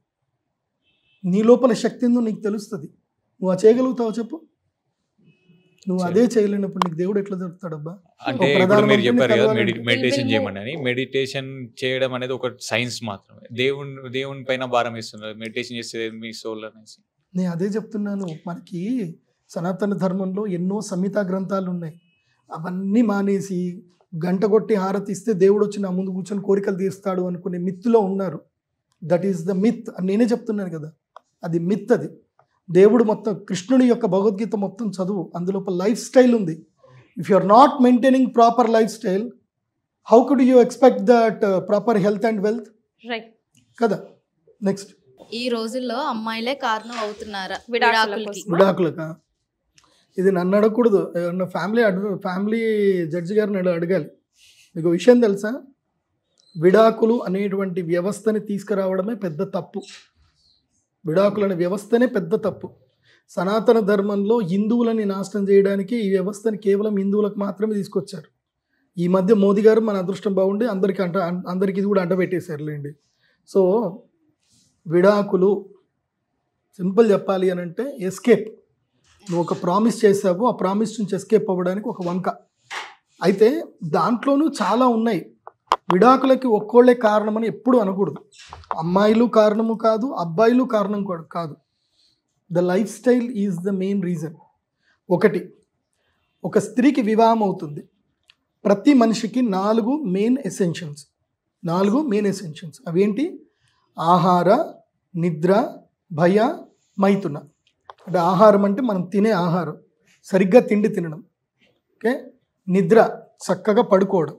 నీ లోపల శక్తి ఉందో నీకు తెలుస్తుంది నువ్వు ఆ చేయగలుగుతావు చెప్పు నువ్వు అదే చేయలేనప్పుడు నీకు దేవుడు ఎట్లా దొరుకుతాడబ్బా
అంటే
ఒక
ఇప్పుడు మీరు
ప్రధానమంత్రిని
చెప్పారు కదా
కలవాలంటే.
మెడిటేషన్
Will
చేయమని అని మెడిటేషన్ చేయడం అనేది ఒక సైన్స్ మాత్రమే దేవుని దేవుని పైన భారం ఇస్తున్నారు మెడిటేషన్ చేస్తే మీ సోల్ అనేసి
నేను అదే చెప్తున్నాను మనకి సనాతన ధర్మంలో ఎన్నో సంహితా గ్రంథాలు ఉన్నాయి అవన్నీ మానేసి గంట కొట్టి హారతి ఇస్తే దేవుడు వచ్చి నా ముందు కూర్చొని కోరికలు తీరుస్తాడు అనుకునే మిత్తులో ఉన్నారు దట్ ఈస్ ద మిత్ నేనే చెప్తున్నాను కదా అది మిత్ అది దేవుడు మొత్తం కృష్ణుడి యొక్క భగవద్గీత మొత్తం చదువు అందులో ఒక లైఫ్ స్టైల్ ఉంది if you are not maintaining proper lifestyle how could you expect that proper health and wealth
right
కదా నెక్స్ట్
ఈ రోజుల్లో అమ్మాయిలే కారణం అవుతున్నారా
విడాకుల
విడాకులకి
కోసం.
విడాకులక ఇది నన్ను అడగకూడదు ఎవరన్నా ఫ్యామిలీ అడుగు ఫ్యామిలీ జడ్జి గారిని అడగ- అడగాలి మీకు విషయం తెలుసా విడాకులు అనేటువంటి వ్యవస్థని తీసుకురావడమే పెద్ద తప్పు విడాకులు అనే వ్యవస్థనే పెద్ద తప్పు సనాతన ధర్మంలో హిందువులని నాశనం చేయడానికి ఈ వ్యవస్థని కేవలం హిందువులకు మాత్రమే తీసుకొచ్చారు ఈ మధ్య మోదీ గారు మన అదృష్టం బాగుండి అందరికి అంట అందరికి ఇది కూడా అంటబెట్టేశారులేండి సో విడాకులు సింపుల్ చెప్పాలి అని అంటే ఎస్కేప్ నువ్వు ఒక ప్రామిస్ చేసావు ఆ ప్రామిస్ నుంచి ఎస్కేప్ అవ్వడానికి ఒక వంక అయితే దాంట్లోనూ చాలా ఉన్నాయి విడాకులకి ఒక్కోళ్ళే కారణమని ఎప్పుడు అనకూడదు అమ్మాయిలు కారణము కాదు అబ్బాయిలు కారణం కూడా కాదు the lifestyle is the main reason ఒకటి ఒక స్త్రీకి వివాహం అవుతుంది ప్రతి మనిషికి నాలుగు మెయిన్ ఎసెన్షియల్స్ నాలుగు మెయిన్ ఎసెన్షియల్స్ అవేంటి ఆహార నిద్ర భయ మైథున అంటే ఆహారం అంటే మనం తినే ఆహారం సరిగ్గా తిండి తినడం ఓకే నిద్ర చక్కగా పడుకోవడం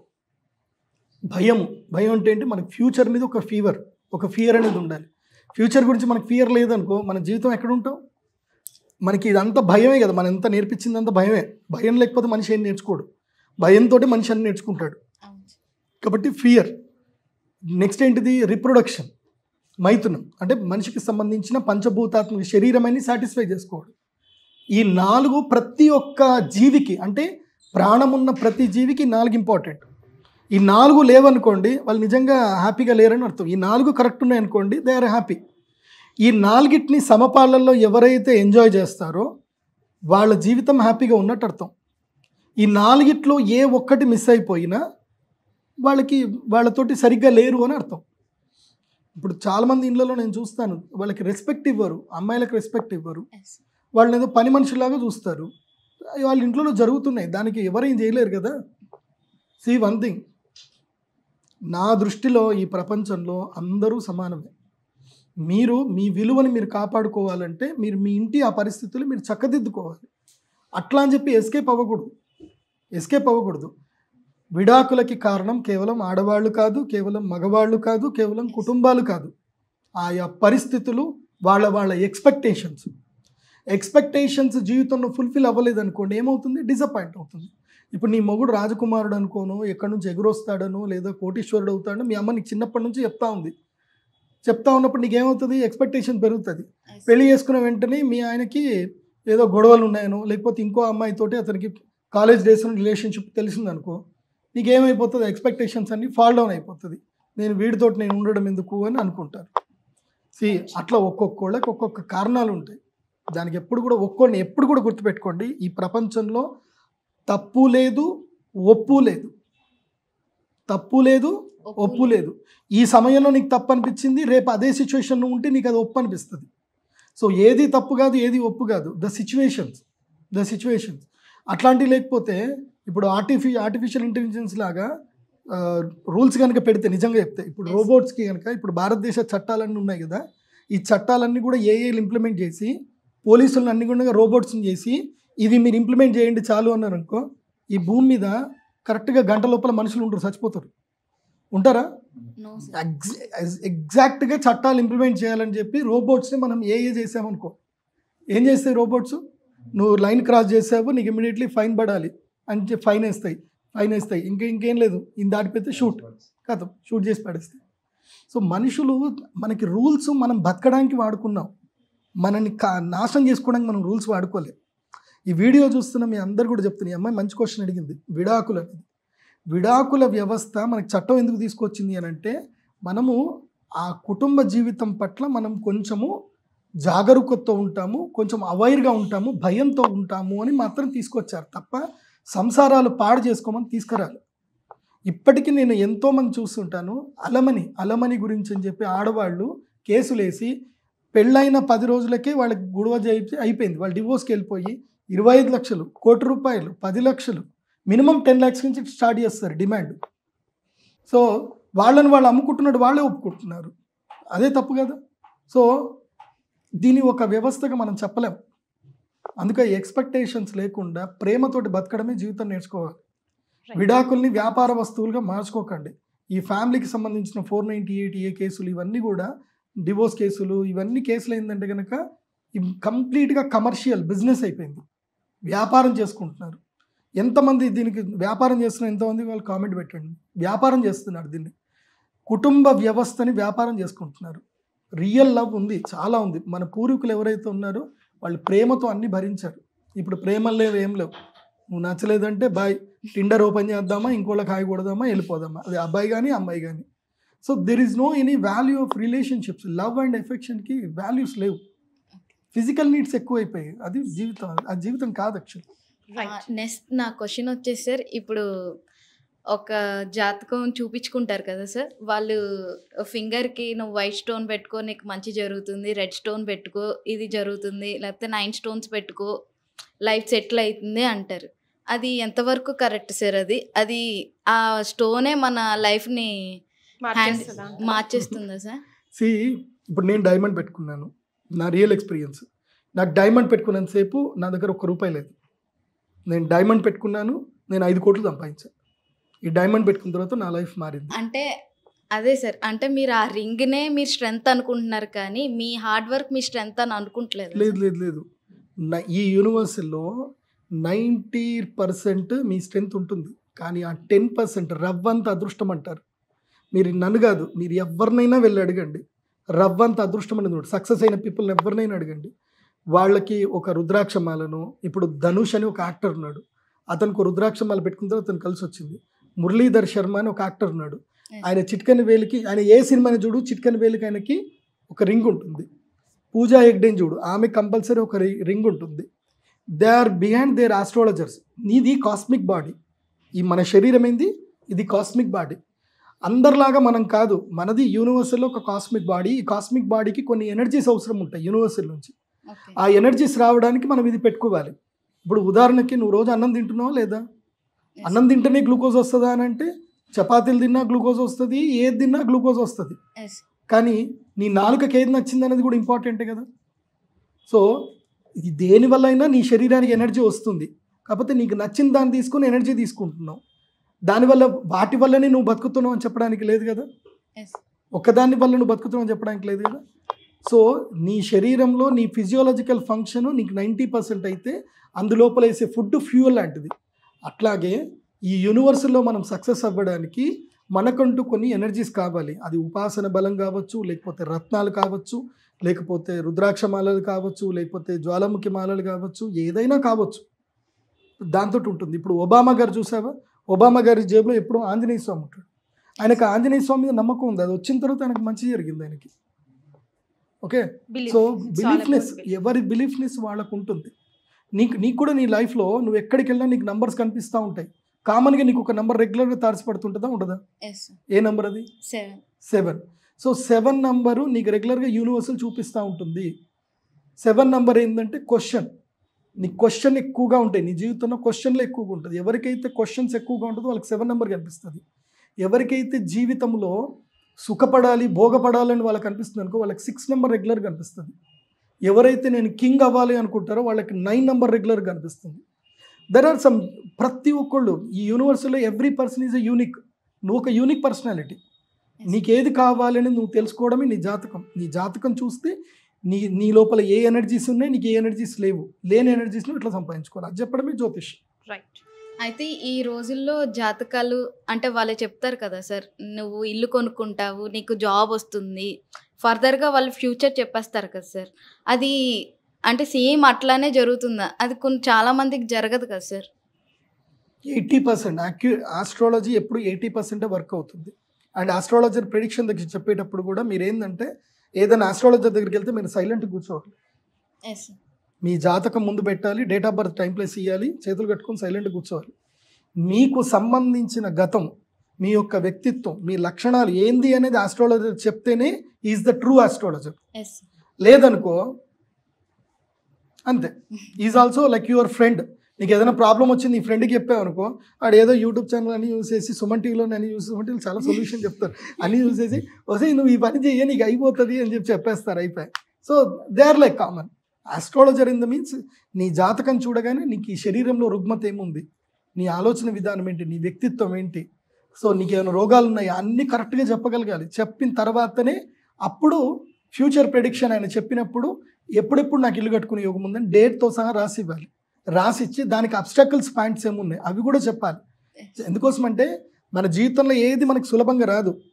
భయం భయం అంటే ఏంటి మనకి ఫ్యూచర్ మీద ఒక ఫీవర్ ఒక ఫియర్ అనేది ఉండాలి ఫ్యూచర్ గురించి మనకి ఫియర్ లేదనుకో మన జీవితం ఎక్కడ ఉంటాం మనకి ఇదంతా భయమే కదా మనం ఎంత నేర్పించిందంతా భయమే భయం లేకపోతే మనిషి ఏం నేర్చుకోడు భయంతో మనిషి అన్ని నేర్చుకుంటాడు కాబట్టి ఫియర్ నెక్స్ట్ ఏంటిది రిప్రొడక్షన్ మైథునం అంటే మనిషికి సంబంధించిన పంచభూతాత్మక శరీరమని సాటిస్ఫై చేసుకోవడం ఈ నాలుగు ప్రతి ఒక్క జీవికి అంటే ప్రాణమున్న ప్రతి జీవికి నాలుగు ఇంపార్టెంట్ ఈ నాలుగు లేవనుకోండి వాళ్ళు నిజంగా హ్యాపీగా లేరని అర్థం ఈ నాలుగు కరెక్ట్ ఉన్నాయనుకోండి దే ఆర్ హ్యాపీ ఈ నాలుగిటిని సమపాలల్లో ఎవరైతే ఎంజాయ్ చేస్తారో వాళ్ళ జీవితం హ్యాపీగా ఉన్నట్టు అర్థం ఈ నాలుగిట్లో ఏ ఒక్కటి మిస్ అయిపోయినా వాళ్ళకి వాళ్ళతోటి సరిగ్గా లేరు అని అర్థం ఇప్పుడు చాలామంది ఇళ్ళలో నేను చూస్తాను వాళ్ళకి రెస్పెక్ట్ ఇవ్వరు అమ్మాయిలకు రెస్పెక్ట్ ఇవ్వరు వాళ్ళని ఏదో పని మనుషులాగా చూస్తారు అవి వాళ్ళ ఇంట్లో జరుగుతున్నాయి దానికి ఎవరేం చేయలేరు కదా సి వన్ థింగ్ నా దృష్టిలో ఈ ప్రపంచంలో అందరూ సమానమే మీరు మీ విలువని మీరు కాపాడుకోవాలంటే మీరు మీ ఇంటి ఆ పరిస్థితులు మీరు చక్కదిద్దుకోవాలి అట్లా అని చెప్పి ఎస్కేప్ అవ్వకూడదు ఎస్కేప్ అవ్వకూడదు విడాకులకి కారణం కేవలం ఆడవాళ్ళు కాదు కేవలం మగవాళ్ళు కాదు కేవలం కుటుంబాలు కాదు ఆయా పరిస్థితులు వాళ్ళ వాళ్ళ ఎక్స్పెక్టేషన్స్ ఎక్స్పెక్టేషన్స్ జీవితంలో ఫుల్ఫిల్ అవ్వలేదు అనుకోండి ఏమవుతుంది డిసప్పాయింట్ అవుతుంది ఇప్పుడు నీ మొగుడు రాజకుమారుడు అనుకోను ఎక్కడి నుంచి ఎగురొస్తాడనో లేదా కోటీశ్వరుడు అవుతాడో మీ అమ్మ నీకు చిన్నప్పటి నుంచి చెప్తా ఉంది చెప్తా ఉన్నప్పుడు నీకేమవుతుంది ఎక్స్పెక్టేషన్ పెరుగుతుంది పెళ్లి చేసుకున్న వెంటనే మీ ఆయనకి ఏదో గొడవలు ఉన్నాయనో లేకపోతే ఇంకో అమ్మాయితోటి అతనికి కాలేజ్ డేస్ రిలేషన్షిప్ తెలిసిందనుకో నీకేమైపోతుంది ఎక్స్పెక్టేషన్స్ అన్ని ఫాల్ డౌన్ అయిపోతుంది నేను వీడితోటి నేను ఉండడం ఎందుకు అని అనుకుంటారు సి అట్లా ఒక్కొక్కళ్ళకి ఒక్కొక్క కారణాలు ఉంటాయి దానికి ఎప్పుడు కూడా ఒక్కొన్ని ఎప్పుడు కూడా గుర్తుపెట్టుకోండి ఈ ప్రపంచంలో తప్పు లేదు ఒప్పు లేదు తప్పు లేదు ఒప్పు లేదు ఈ సమయంలో నీకు తప్పు అనిపించింది రేపు అదే సిచ్యువేషన్ ఉంటే నీకు అది ఒప్పు అనిపిస్తుంది సో ఏది తప్పు కాదు ఏది ఒప్పు కాదు ద సిచ్యువేషన్స్ ద సిచ్యువేషన్స్ అట్లాంటివి లేకపోతే ఇప్పుడు ఆర్టిఫి ఆర్టిఫిషియల్ ఇంటెలిజెన్స్ లాగా రూల్స్ కనుక పెడితే నిజంగా చెప్తే ఇప్పుడు
Yes.
రోబోట్స్కి కనుక ఇప్పుడు భారతదేశ చట్టాలన్నీ ఉన్నాయి కదా ఈ చట్టాలన్నీ కూడా ఏఏలు ఇంప్లిమెంట్ చేసి పోలీసులను అన్ని కూడా రోబోట్స్ని చేసి ఇది మీరు ఇంప్లిమెంట్ చేయండి చాలు అన్నారు అనుకో ఈ భూమి మీద కరెక్ట్గా గంట లోపల మనుషులు ఉంటారు చచ్చిపోతారు ఉంటారా
నో
ఎగ్జ- ఎగ్జాక్ట్గా చట్టాలు ఇంప్లిమెంట్ చేయాలని చెప్పి రోబోట్స్ని మనం ఏ ఏ చేసామనుకో ఏం చేస్తాయి రోబోట్స్ నువ్వు లైన్ క్రాస్ చేసావు నీకు ఇమీడియట్లీ ఫైన్ పడాలి అని చెప్పి ఫైన్ వేస్తాయి ఫైన్ వేస్తాయి ఇంకా ఇంకేం లేదు ఇది దాటిపోతే షూట్ కథం షూట్ చేసి పడేస్తాయి సో మనుషులు మనకి రూల్స్ మనం బతకడానికి వాడుకున్నాం మనని కా నాశనం చేసుకోవడానికి మనం రూల్స్ వాడుకోలేదు ఈ వీడియో చూస్తున్న మీ అందరు కూడా చెప్తున్నా ఈ అమ్మాయి మంచి క్వశ్చన్ అడిగింది విడాకులు అనేది విడాకుల వ్యవస్థ మనకి చట్టం ఎందుకు తీసుకొచ్చింది అని అంటే మనము ఆ కుటుంబ జీవితం పట్ల మనం కొంచెము జాగరూకతతో ఉంటాము కొంచెం అవైర్గా ఉంటాము భయంతో ఉంటాము అని మాత్రం తీసుకొచ్చారు తప్ప సంసారాలు పాడు చేసుకోమని తీసుకురాలి ఇప్పటికీ నేను ఎంతోమంది చూస్తుంటాను అలమని అలమని గురించి అని చెప్పి ఆడవాళ్ళు కేసులు వేసి పెళ్ళైన పది రోజులకే వాళ్ళకి గొడవ చేయి అయిపోయింది వాళ్ళు డివోర్స్కి వెళ్ళిపోయి ఇరవై ఐదు లక్షలు కోటి రూపాయలు పది లక్షలు మినిమం టెన్ ల్యాక్స్ నుంచి స్టార్ట్ చేస్తారు డిమాండ్ సో వాళ్ళని వాళ్ళు అమ్ముకుంటున్నాడు వాళ్ళే ఒప్పుకుంటున్నారు అదే తప్పు కదా సో దీని ఒక వ్యవస్థగా మనం చెప్పలేం అందుకే ఎక్స్పెక్టేషన్స్ లేకుండా ప్రేమతోటి బతకడమే జీవితం నేర్చుకోవాలి విడాకుల్ని వ్యాపార వస్తువులుగా మార్చుకోకండి ఈ ఫ్యామిలీకి సంబంధించిన ఫోర్ నైంటీ ఎయిట్ ఏ కేసులు ఇవన్నీ కూడా డివోర్స్ కేసులు ఇవన్నీ కేసులు ఏంటంటే కనుక ఇవి కంప్లీట్గా కమర్షియల్ బిజినెస్ అయిపోయింది వ్యాపారం చేసుకుంటున్నారు ఎంతమంది దీనికి వ్యాపారం చేస్తున్న ఎంతమంది వాళ్ళు కామెంట్ పెట్టండి వ్యాపారం చేస్తున్నారు దీన్ని కుటుంబ వ్యవస్థని వ్యాపారం చేసుకుంటున్నారు రియల్ లవ్ ఉంది చాలా ఉంది మన పూర్వీకులు ఎవరైతే ఉన్నారో వాళ్ళు ప్రేమతో అన్ని భరించారు ఇప్పుడు ప్రేమలు లేవు ఏం లేవు నువ్వు నచ్చలేదంటే బాయ్ టిండర్ ఓపెన్ చేద్దామా ఇంకోళ్ళకి హాయి కొడదామా వెళ్ళిపోదామా అది అబ్బాయి కానీ అమ్మాయి కానీ so there is no any value of relationships love and ఎఫెక్షన్కి వాల్యూస్ లేవు ఫిజికల్ నీడ్స్ ఎక్కువైపోయాయి అది జీవితం అది జీవితం కాదు యాక్చువల్
రైట్
నెక్స్ట్ నా క్వశ్చన్ వచ్చేసి సార్ ఇప్పుడు ఒక జాతకం చూపించుకుంటారు కదా సార్ వాళ్ళు ఫింగర్కి నువ్వు వైట్ స్టోన్ పెట్టుకో నీకు మంచి జరుగుతుంది రెడ్ స్టోన్ పెట్టుకో ఇది జరుగుతుంది లేకపోతే నైన్ స్టోన్స్ పెట్టుకో లైఫ్ సెటిల్ అవుతుంది అంటారు అది ఎంతవరకు కరెక్ట్ సార్ అది అది ఆ స్టోనే మన లైఫ్ని హ్యాండ్
మార్చేస్తుందా
మార్చేస్తుందా సార్
సి ఇప్పుడు నేను డైమండ్ పెట్టుకున్నాను నా రియల్ ఎక్స్పీరియన్స్ నాకు డైమండ్ పెట్టుకున్నంతసేపు నా దగ్గర ఒక్క రూపాయి లేదు నేను డైమండ్ పెట్టుకున్నాను నేను ఐదు కోట్లు సంపాదించాను ఈ డైమండ్ పెట్టుకున్న తర్వాత నా లైఫ్ మారింది
అంటే అదే సార్ అంటే మీరు ఆ రింగ్నే మీరు స్ట్రెంగ్త్ అనుకుంటున్నారు కానీ మీ హార్డ్ వర్క్ మీ స్ట్రెంగ్త్ అని అనుకుంటలేదు
లేదు లేదు లేదు నా- ఈ యూనివర్స్లో నైంటీ పర్సెంట్ మీ స్ట్రెంత్ ఉంటుంది కానీ ఆ టెన్ పర్సెంట్ రవ్వంత అదృష్టం అంటారు మీరు నన్ను కాదు మీరు ఎవరినైనా వెళ్ళి అడగండి రవ్వంత అదృష్టం అనేది సక్సెస్ అయిన పీపుల్ని ఎవరినైనా అడగండి వాళ్ళకి ఒక రుద్రాక్షమాలను ఇప్పుడు ధనుష్ అని ఒక యాక్టర్ ఉన్నాడు అతనికి ఒక రుద్రాక్షమాల పెట్టుకున్న తర్వాత అతను కలిసి వచ్చింది మురళీధర్ శర్మ అని ఒక యాక్టర్ ఉన్నాడు ఆయన చిట్కని వేలికి ఆయన ఏ సినిమాని చూడు చిట్కని వేలికి ఆయనకి ఒక రింగ్ ఉంటుంది పూజా హెగ్డేని చూడు ఆమె కంపల్సరీ ఒక రి- రింగ్ ఉంటుంది they are behind there astrologers నీది కాస్మిక్ బాడీ ఈ మన శరీరం ఏంది ఇది కాస్మిక్ బాడీ అందరిలాగా మనం కాదు మనది యూనివర్సల్లో ఒక కాస్మిక్ బాడీ ఈ కాస్మిక్ బాడీకి కొన్ని ఎనర్జీస్ అవసరం ఉంటాయి యూనివర్సల్ నుంచి
ఓకే
ఆ ఎనర్జీస్ రావడానికి మనం ఇది పెట్టుకోవాలి ఇప్పుడు ఉదాహరణకి నువ్వు రోజు అన్నం తింటున్నావా లేదా అన్నం తింటేనే గ్లూకోజ్ వస్తుందా అని అంటే చపాతీలు తిన్నా గ్లూకోజ్ వస్తుంది ఏది తిన్నా గ్లూకోజ్ వస్తుంది
ఎస్
కానీ నీ నాలుకకి ఏది నచ్చింది అనేది కూడా ఇంపార్టెంటే కదా సో ఇది దేనివల్ల అయినా నీ శరీరానికి ఎనర్జీ వస్తుంది కాకపోతే నీకు నచ్చిన దాన్ని తీసుకొని ఎనర్జీ తీసుకుంటున్నావు దానివల్ల వాటి వల్లనే నువ్వు బతుకుతున్నావు అని చెప్పడానికి లేదు కదా
ఎస్
ఒక్కదాని వల్ల నువ్వు బతుకుతున్నావు అని చెప్పడానికి లేదు కదా సో నీ శరీరంలో నీ ఫిజియోలాజికల్ ఫంక్షన్ నీకు నైంటీ పర్సెంట్ అయితే అందులోపల వేసే ఫుడ్ ఫ్యూయల్ లాంటిది అట్లాగే ఈ యూనివర్స్లో మనం సక్సెస్ అవ్వడానికి మనకంటూ కొన్ని ఎనర్జీస్ కావాలి అది ఉపాసన బలం కావచ్చు లేకపోతే రత్నాలు కావచ్చు లేకపోతే రుద్రాక్ష మాలలు కావచ్చు లేకపోతే జ్వాలాముఖి మాలలు కావచ్చు ఏదైనా కావచ్చు దాంతో ఉంటుంది ఇప్పుడు ఒబామా గారు చూసావా ఒబామా గారి జేబులో ఎప్పుడూ ఆంజనేయ స్వామి ఉంటాడు ఆయనకు ఆంజనేయ స్వామి మీద నమ్మకం ఉంది అది వచ్చిన తర్వాత ఆయనకు మంచి జరిగింది ఆయనకి okay
Belief.
So
It's all
beliefness
about belief.
ఎవరి బిలీఫ్నెస్ వాళ్ళకు ఉంటుంది నీకు నీకు కూడా నీ లైఫ్లో నువ్వు ఎక్కడికి వెళ్ళినా నీకు నంబర్స్ కనిపిస్తూ ఉంటాయి కామన్గా నీకు ఒక నెంబర్ రెగ్యులర్గా తారసపడుతుంటుందా ఉండదా
ఎస్
ఏ నెంబర్ అది
seven
seven so seven number నీకు రెగ్యులర్గా యూనివర్సల్ చూపిస్తూ ఉంటుంది సెవెన్ నంబర్ ఏంటంటే క్వశ్చన్ నీ క్వశ్చన్ ఎక్కువగా ఉంటాయి నీ జీవితంలో క్వశ్చన్లు ఎక్కువగా ఉంటుంది ఎవరికైతే క్వశ్చన్స్ ఎక్కువగా ఉంటుందో వాళ్ళకి సెవెన్ నెంబర్ కనిపిస్తుంది ఎవరికైతే జీవితంలో సుఖపడాలి భోగపడాలని వాళ్ళకి అనిపిస్తుంది అనుకో వాళ్ళకి సిక్స్ నెంబర్ రెగ్యులర్ కనిపిస్తుంది ఎవరైతే నేను కింగ్ అవ్వాలి అనుకుంటారో వాళ్ళకి నైన్ నెంబర్ రెగ్యులర్ కనిపిస్తుంది దెర్ ఆర్ సమ్ ప్రతి ఒక్కళ్ళు ఈ యూనివర్స్లో every person is a unique నువ్వు ఒక యూనిక్ పర్సనాలిటీ నీకేది కావాలని నువ్వు తెలుసుకోవడమే నీ జాతకం నీ జాతకం చూస్తే నీ నీ లోపల ఏ ఎనర్జీస్ ఉన్నాయి నీకు ఏ ఎనర్జీస్ లేవు లేని ఎనర్జీస్ను ఇట్లా సంపాదించుకోవాలి అది చెప్పడమే జ్యోతిష్
రైట్
అయితే ఈ రోజుల్లో జాతకాలు అంటే వాళ్ళు చెప్తారు కదా సార్ నువ్వు ఇల్లు కొనుక్కుంటావు నీకు జాబ్ వస్తుంది ఫర్దర్గా వాళ్ళు ఫ్యూచర్ చెప్పేస్తారు కదా సార్ అది అంటే సేమ్ అట్లానే జరుగుతుందా అది కొన్ని చాలా మందికి జరగదు కదా సార్
ఎయిటీ పర్సెంట్ యాక్యూ ఆస్ట్రాలజీ ఎప్పుడు ఎయిటీ పర్సెంటే వర్క్ అవుతుంది అండ్ ఆస్ట్రాలజర్ ప్రిడిక్షన్ దగ్గర చెప్పేటప్పుడు కూడా మీరు ఏంటంటే ఏదైనా ఆస్ట్రాలజర్ దగ్గరికి వెళ్తే మీరు సైలెంట్ కూర్చోవాలి
ఎస్
మీ జాతకం ముందు పెట్టాలి date of birth time place ఇవ్వాలి చేతులు కట్టుకొని సైలెంట్ కూర్చోవాలి మీకు సంబంధించిన గతం మీ యొక్క వ్యక్తిత్వం మీ లక్షణాలు ఏంది అనేది ఆస్ట్రాలజర్ చెప్తేనే is the true astrologer
yes
లేదనుకో అంతే is also like your friend నీకు ఏదైనా ప్రాబ్లం వచ్చింది నీ ఫ్రెండ్కి చెప్పావు అనుకో వాడు ఏదో యూట్యూబ్ ఛానల్ అని యూస్ చేసి సుమన్ టీవీలో అని యూస్ సుమన్ టీవీలో చాలా సొల్యూషన్ చెప్తారు అన్ని యూస్ చేసి వస్తే నువ్వు ఈ పని చెయ్యి నీకు అయిపోతుంది అని చెప్పి చెప్పేస్తారు అయిపోయి so they are like common astrologer in the means నీ జాతకం చూడగానే నీకు ఈ శరీరంలో రుగ్మత ఏముంది నీ ఆలోచన విధానం ఏంటి నీ వ్యక్తిత్వం ఏంటి సో నీకు ఏమైనా రోగాలు ఉన్నాయా అన్నీ కరెక్ట్గా చెప్పగలగాలి చెప్పిన తర్వాతనే అప్పుడు ఫ్యూచర్ ప్రెడిక్షన్ ఆయన చెప్పినప్పుడు ఎప్పుడెప్పుడు నాకు ఇల్లు కట్టుకునే యోగం ఉందని డేట్తో సహా రాసి ఇవ్వాలి రాసి ఇచ్చి దానికి అబ్స్టకల్స్ పాయింట్స్ ఏమున్నాయి అవి కూడా చెప్పాలి ఎందుకోసం అంటే మన జీవితంలో ఏది మనకు సులభంగా రాదు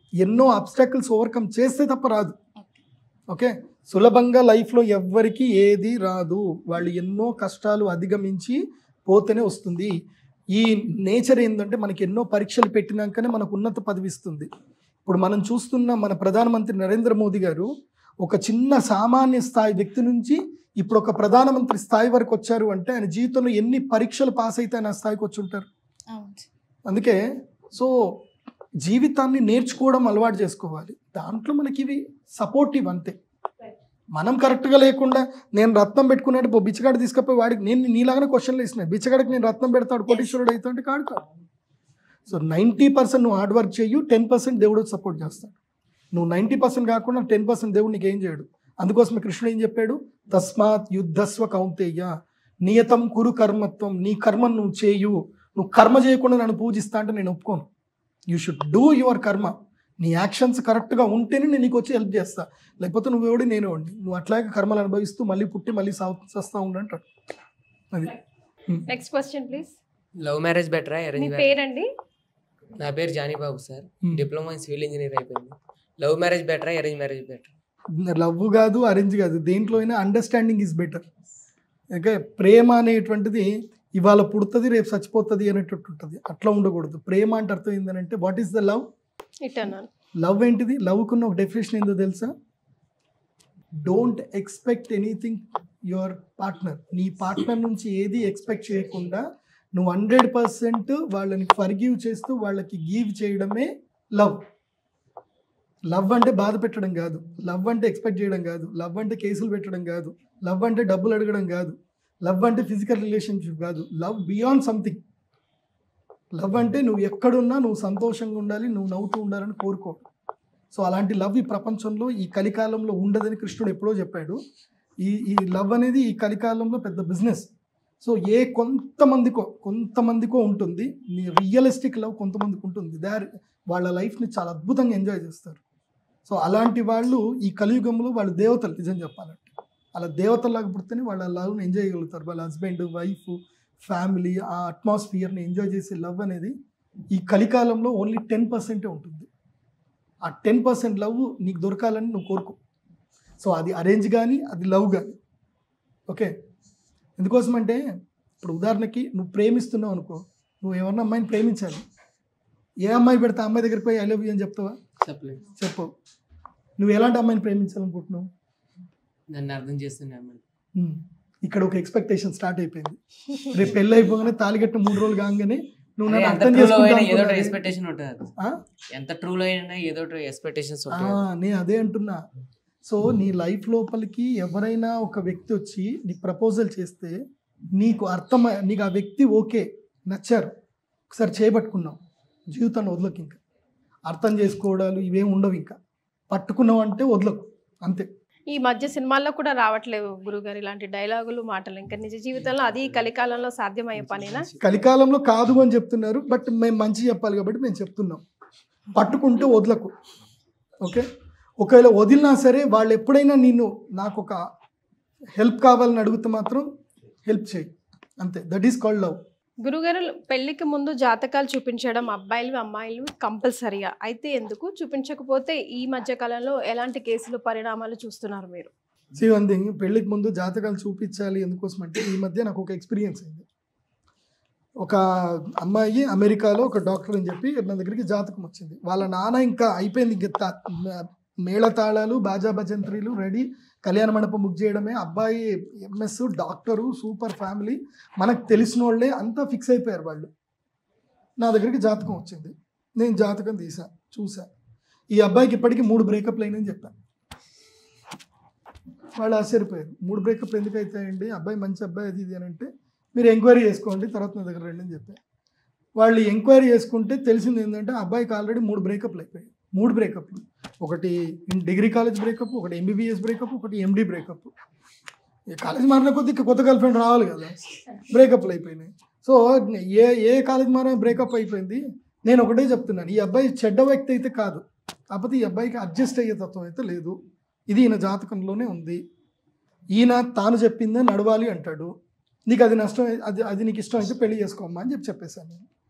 ఎన్నో అబ్స్టాకిల్స్ ఓవర్కమ్ చేస్తే తప్ప రాదు ఓకే సులభంగా లైఫ్లో ఎవ్వరికి ఏది రాదు వాళ్ళు ఎన్నో కష్టాలు అధిగమించి పోతేనే వస్తుంది ఈ నేచర్ ఏంటంటే మనకి ఎన్నో పరీక్షలు పెట్టినాకనే మనకు ఉన్నత పదవి ఇస్తుంది ఇప్పుడు మనం చూస్తున్న మన ప్రధానమంత్రి నరేంద్ర మోదీ గారు ఒక చిన్న సామాన్య స్థాయి వ్యక్తి నుంచి ఇప్పుడు ఒక ప్రధానమంత్రి స్థాయి వరకు వచ్చారు అంటే ఆయన జీవితంలో ఎన్ని పరీక్షలు పాస్ అయితే ఆయన ఆ స్థాయికి వచ్చి ఉంటారు
అవును సార్.
అందుకే సో జీవితాన్ని నేర్చుకోవడం అలవాటు చేసుకోవాలి దాంట్లో మనకి ఇవి సపోర్టివ్ అంతే మనం కరెక్ట్గా లేకుండా నేను రత్నం పెట్టుకున్నట్టు పో బిచ్చగాడు తీసుకపోయి వాడికి నేను నీలాగానే క్వశ్చన్లు వేసిన బిచ్చగాడికి నేను రత్నం పెడతాడు కోటీశ్వరుడు అవుతాడు కాడు కాదు సో నైంటీ పర్సెంట్ నువ్వు హార్డ్ వర్క్ చేయు టెన్ పర్సెంట్ దేవుడు సపోర్ట్ చేస్తాడు నువ్వు నైంటీ పర్సెంట్ కాకుండా టెన్ పర్సెంట్ దేవుడు నీకు ఏం చేయడు అందుకోసమే కృష్ణుడు ఏం చెప్పాడు తస్మాత్ యుద్ధస్వ కౌంతేయ నియతం కురు కర్మత్వం నీ కర్మను నువ్వు చేయు నువ్వు కర్మ చేయకుండా నన్ను పూజిస్తా అంటే నేను ఒప్పుకోను యూ షుడ్ డూ యువర్ కర్మ నీ యాక్షన్స్ కరెక్ట్గా ఉంటేనే నేను నీకు వచ్చి హెల్ప్ చేస్తా లేకపోతే నువ్వు ఎవడి నేను ఎవడి నువ్వు అట్లాగే కర్మలు అనుభవిస్తూ మళ్ళీ పుట్టి మళ్ళీ సావు చస్తా ఉండు అంటాడు అది
next question please
love marriage బెటరా
మీ
అరేంజ్ మ్యారేజ్
పేరండి
నా పేరు Janibabu sir
Hmm.
Diploma in civil engineer అయిపోయింది లవ్ మ్యారేజ్ బెటరా అరేంజ్ మ్యారేజ్ బెటర్
లవ్ కాదు అరేంజ్ కాదు దేంట్లో అయినా అండర్స్టాండింగ్ ఈజ్ బెటర్ ఓకే ప్రేమ అనేటువంటిది ఇవాళ పుడుతుంది రేపు చచ్చిపోతుంది అనేటట్టు ఉంటుంది అట్లా ఉండకూడదు ప్రేమ అంటే అర్థం ఏంటంటే what is the love
it అన్నాను
లవ్ ఏంటిది లవ్కున్న ఒక డెఫినేషన్ ఏందో తెలుసా don't expect anything your partner నీ పార్ట్నర్ నుంచి ఏది ఎక్స్పెక్ట్ చేయకుండా నువ్వు హండ్రెడ్ పర్సెంట్ వాళ్ళని ఫర్గివ్ చేస్తూ వాళ్ళకి గివ్ చేయడమే లవ్ లవ్ అంటే బాధ పెట్టడం కాదు లవ్ అంటే ఎక్స్పెక్ట్ చేయడం కాదు లవ్ అంటే కేసులు పెట్టడం కాదు లవ్ అంటే డబ్బులు అడగడం కాదు లవ్ అంటే ఫిజికల్ రిలేషన్షిప్ కాదు లవ్ బియాండ్ సంథింగ్ లవ్ అంటే నువ్వు ఎక్కడున్నా నువ్వు సంతోషంగా ఉండాలి నువ్వు నవ్వుతూ ఉండాలని కోరుకో సో అలాంటి లవ్ ఈ ప్రపంచంలో ఈ కలికాలంలో ఉండదని కృష్ణుడు ఎప్పుడో చెప్పాడు ఈ ఈ లవ్ అనేది ఈ కలికాలంలో పెద్ద బిజినెస్ సో ఏ కొంతమందికో కొంతమందికో ఉంటుంది నీ రియలిస్టిక్ లవ్ కొంతమందికి ఉంటుంది దే ఆర్ వాళ్ళ లైఫ్ని చాలా అద్భుతంగా ఎంజాయ్ చేస్తారు సో అలాంటి వాళ్ళు ఈ కలియుగంలో వాళ్ళు దేవతలు నిజం చెప్పాలంటే అలా దేవతలాగా పుడితేనే వాళ్ళ లవ్ని ఎంజాయ్ చేయగలుగుతారు వాళ్ళ హస్బెండ్ వైఫ్ ఫ్యామిలీ ఆ అట్మాస్ఫియర్ని ఎంజాయ్ చేసే లవ్ అనేది ఈ కలికాలంలో ఓన్లీ టెన్ పర్సెంటే ఉంటుంది ఆ టెన్ పర్సెంట్ లవ్ నీకు దొరకాలని నువ్వు కోరుకో సో అది అరేంజ్ కానీ అది లవ్ కానీ ఓకే ఎందుకోసం అంటే ఇప్పుడు ఉదాహరణకి నువ్వు ప్రేమిస్తున్నావు అనుకో నువ్వు ఎవరన్నా అమ్మాయిని ప్రేమించాలి ఏ అమ్మాయి పెడితే ఆ అమ్మాయి దగ్గరికి పోయి ఐ లవ్ యూ అని చెప్తావా
చెప్పలేదు
చెప్పవు నువ్వు ఎలాంటి అమ్మాయిని ప్రేమించాలనుకుంటున్నావు
నన్ను అర్థం చేస్తున్నాను
ఉమ్. ఇక్కడ ఒక ఎక్స్పెక్టేషన్ స్టార్ట్ అయిపోయింది రేపు పెళ్ళి అయిపోగానే తాలిగట్టు మూడు రోజులు కాగానే నువ్వు నన్ను
ఎంత
అర్థం
ట్రూలో అయినా ఏదో
చేసుకుంటా
ఎక్స్పెక్టేషన్ ఉంటుంది
ఆ?
ఎంత ట్రూలో అయినా ఏదో ఎక్స్పెక్టేషన్స్
ఆ,
ఉంటాయి
నేను అదే అంటున్నా సో నీ లైఫ్ లోపలికి ఎవరైనా ఒక వ్యక్తి వచ్చి నీకు ప్రపోజల్ చేస్తే నీకు అర్థం నీకు ఆ వ్యక్తి ఓకే నచ్చారు ఒకసారి చేపట్టుకున్నావు జీవితాన్ని వదలకు ఇంకా అర్థం చేసుకోవడాలు ఇవేం ఉండవు ఇంకా పట్టుకున్నావు అంటే వదలకు అంతే
ఈ మధ్య సినిమాల్లో కూడా రావట్లేవు గురుగారు ఇలాంటి డైలాగులు మాటలు ఇంకా నిజ జీవితంలో అది ఈ కలికాలంలో సాధ్యమయ్యే పనేనా
కలికాలంలో కాదు అని చెప్తున్నారు బట్ మేము మంచి చెప్పాలి కాబట్టి మేము చెప్తున్నాం పట్టుకుంటే వదలకు ఓకే ఒకవేళ వదిలినా సరే వాళ్ళు ఎప్పుడైనా నేను నాకు ఒక హెల్ప్ కావాలని అడిగితే మాత్రం హెల్ప్ చేయి అంతే దట్ ఈస్ కాల్డ్ లవ్
గురుగారు పెళ్లికి ముందు జాతకాలు చూపించడం అబ్బాయిలు అమ్మాయిలు కంపల్సరీగా అయితే ఎందుకు చూపించకపోతే ఈ మధ్య కాలంలో ఎలాంటి కేసులు పరిణామాలు చూస్తున్నారు మీరు
సీ వన్ థింగ్ పెళ్ళికి ముందు జాతకాలు చూపించాలి ఎందుకోసం అంటే ఈ మధ్య నాకు ఒక ఎక్స్పీరియన్స్ అయింది ఒక అమ్మాయి అమెరికాలో ఒక డాక్టర్ అని చెప్పి నా దగ్గరికి జాతకం వచ్చింది వాళ్ళ నాన్న ఇంకా అయిపోయింది ఇంకా తా- మేళతాళాలు బాజా భజంత్రీలు రెడీ కళ్యాణ మండపం బుక్ చేయడమే అబ్బాయి ఎంఎస్ డాక్టరు సూపర్ ఫ్యామిలీ మనకు తెలిసిన వాళ్ళే అంతా ఫిక్స్ అయిపోయారు వాళ్ళు నా దగ్గరికి జాతకం వచ్చింది నేను జాతకం తీసా చూసా ఈ అబ్బాయికి ఇప్పటికీ మూడు బ్రేకప్లు అయినాయని చెప్పాను వాళ్ళు ఆశ్చర్యపోయారు మూడు బ్రేకప్ ఎందుకు అవుతాయండి అబ్బాయి మంచి అబ్బాయి అది ఇది అని అంటే మీరు ఎంక్వైరీ చేసుకోండి తర్వాత నా దగ్గర రండి అని చెప్పారు వాళ్ళు ఎంక్వైరీ చేసుకుంటే తెలిసింది ఏంటంటే ఆ అబ్బాయికి ఆల్రెడీ మూడు బ్రేకప్లు అయిపోయాయి మూడు బ్రేకప్లు ఒకటి డిగ్రీ కాలేజ్ బ్రేకప్ ఒకటి ఎంబీబీఎస్ బ్రేకప్ ఒకటి ఎండి బ్రేకప్ కాలేజ్ మారిన కొద్ది ఇంకా కొత్త గర్ల్ ఫ్రెండ్ రావాలి కదా బ్రేకప్లు అయిపోయినాయి సో ఏ ఏ కాలేజ్ మారిన బ్రేకప్ అయిపోయింది నేను ఒకటే చెప్తున్నాను ఈ అబ్బాయి చెడ్డ వ్యక్తి అయితే కాదు కాకపోతే ఈ అబ్బాయికి అడ్జస్ట్ అయ్యే తత్వం అయితే లేదు ఇది ఈయన జాతకంలోనే ఉంది ఈయన తాను చెప్పిందే నడవాలి అంటాడు నీకు అది నష్టం అది అది నీకు ఇష్టం అయితే పెళ్లి చేసుకోమ్మా అని చెప్పి చెప్పేశాను నేను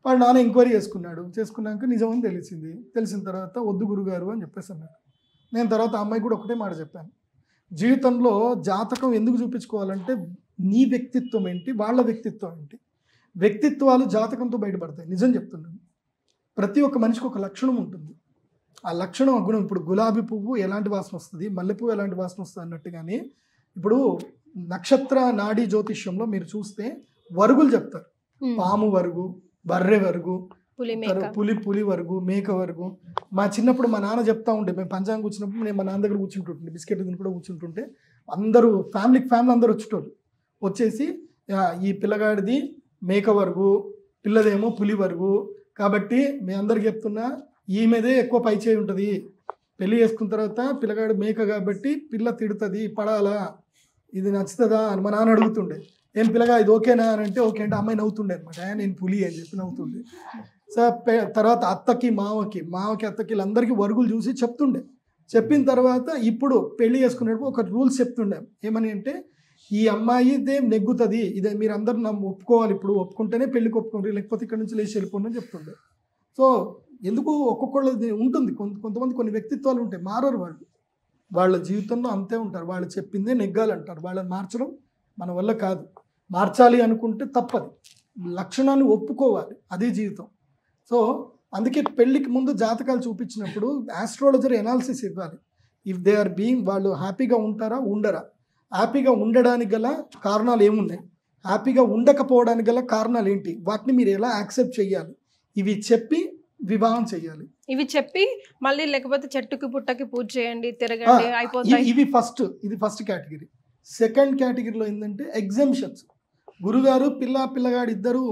వాడు నాన్న ఎంక్వైరీ చేసుకున్నాడు చేసుకున్నాక నిజమని తెలిసింది తెలిసిన తర్వాత వద్దు గురుగారు అని చెప్పేసి అన్నాడు నేను తర్వాత ఆ అమ్మాయి కూడా ఒకటే మాట చెప్పాను జీవితంలో జాతకం ఎందుకు చూపించుకోవాలంటే నీ వ్యక్తిత్వం ఏంటి వాళ్ళ వ్యక్తిత్వం ఏంటి వ్యక్తిత్వాలు జాతకంతో బయటపడతాయి నిజం చెప్తున్నాను ప్రతి ఒక్క మనిషికి ఒక లక్షణం ఉంటుంది ఆ లక్షణం ఆ గుణం ఇప్పుడు గులాబీ పువ్వు ఎలాంటి వాసన వస్తుంది మల్లె పువ్వు ఎలాంటి వాసన వస్తుంది అన్నట్టుగానే ఇప్పుడు నక్షత్ర నాడీ జ్యోతిష్యంలో మీరు చూస్తే వరుగులు చెప్తారు పాము వరుగు బర్రె వరుగు
పులి మేక
తర్వాత పులి పులి వరకు మేక వరకు మా చిన్నప్పుడు మా నాన్న చెప్తా ఉండే మేము పంచాంగం కూర్చున్నప్పుడు నేను మా నాన్న దగ్గర కూర్చుంటుంటే బిస్కెట్ తిని కూడా కూర్చుంటుంటే అందరూ ఫ్యామిలీకి ఫ్యామిలీ అందరూ వచ్చేటోళ్ళు వచ్చేసి "ఆ, ఈ పిల్లగాడిది మేక వరకు పిల్లదేమో పులి వరకు కాబట్టి మీ అందరికి చెప్తున్నా ఈమెదే ఎక్కువ పై చేయి ఉంటుంది పెళ్లి చేసుకున్న తర్వాత పిల్లగాడు మేక కాబట్టి పిల్ల తిడుతుంది పడాలా ఇది నచ్చుతుందా అని మా నాన్న అడుగుతుండే ఏం పిల్లగా ఇది ఓకేనా అని అంటే ఓకే అంటే అమ్మాయి నవ్వుతుండే అనమాట నేను పులి అని చెప్పి నవ్వుతుండే సో పె- తర్వాత అత్తకి మావకి మావకి అత్తకి వీళ్ళందరికీ వరుగులు చూసి చెప్తుండే చెప్పిన తర్వాత ఇప్పుడు పెళ్లి చేసుకునేటప్పుడు ఒక రూల్స్ చెప్తుండే ఏమని అంటే ఈ అమ్మాయి ఇదే నెగ్గుతుంది ఇదే మీరు అందరు నమ్ము ఒప్పుకోవాలి ఇప్పుడు ఒప్పుకుంటేనే పెళ్లికి ఒప్పుకోండి లేకపోతే ఇక్కడ నుంచి లేచి వెళ్ళిపోండి అని చెప్తుండే సో ఎందుకు ఒక్కొక్కళ్ళది ఉంటుంది కొంత కొంతమంది కొన్ని వ్యక్తిత్వాలు ఉంటాయి మారరు వాళ్ళు వాళ్ళ జీవితంలో అంతే ఉంటారు వాళ్ళు చెప్పిందే నెగ్గాలంటారు వాళ్ళని మార్చడం మన వల్ల కాదు మార్చాలి అనుకుంటే తప్పదు లక్షణాన్ని ఒప్పుకోవాలి అదే జీవితం సో అందుకే పెళ్ళికి ముందు జాతకాలు చూపించినప్పుడు ఆస్ట్రాలజర్ ఎనాలిసిస్ ఇవ్వాలి ఇఫ్ దే ఆర్ బీయింగ్ వాళ్ళు హ్యాపీగా ఉంటారా ఉండరా హ్యాపీగా ఉండడానికి గల కారణాలు ఏమున్నాయి హ్యాపీగా ఉండకపోవడానికి గల కారణాలు ఏంటి వాటిని మీరు ఎలా యాక్సెప్ట్ చేయాలి ఇవి చెప్పి వివాహం చేయాలి
ఇవి చెప్పి మళ్ళీ లేకపోతే చెట్టుకి పుట్టకి పూజ చేయండి తిరగండి
ఇవి-
అయిపోతాయి
ఇవి ఫస్ట్ ఇది ఫస్ట్ కేటగిరీ సెకండ్ కేటగిరీలో ఏంటంటే ఎగ్జామ్షన్స్ గురుగారు పిల్ల పిల్లగాడు ఇద్దరు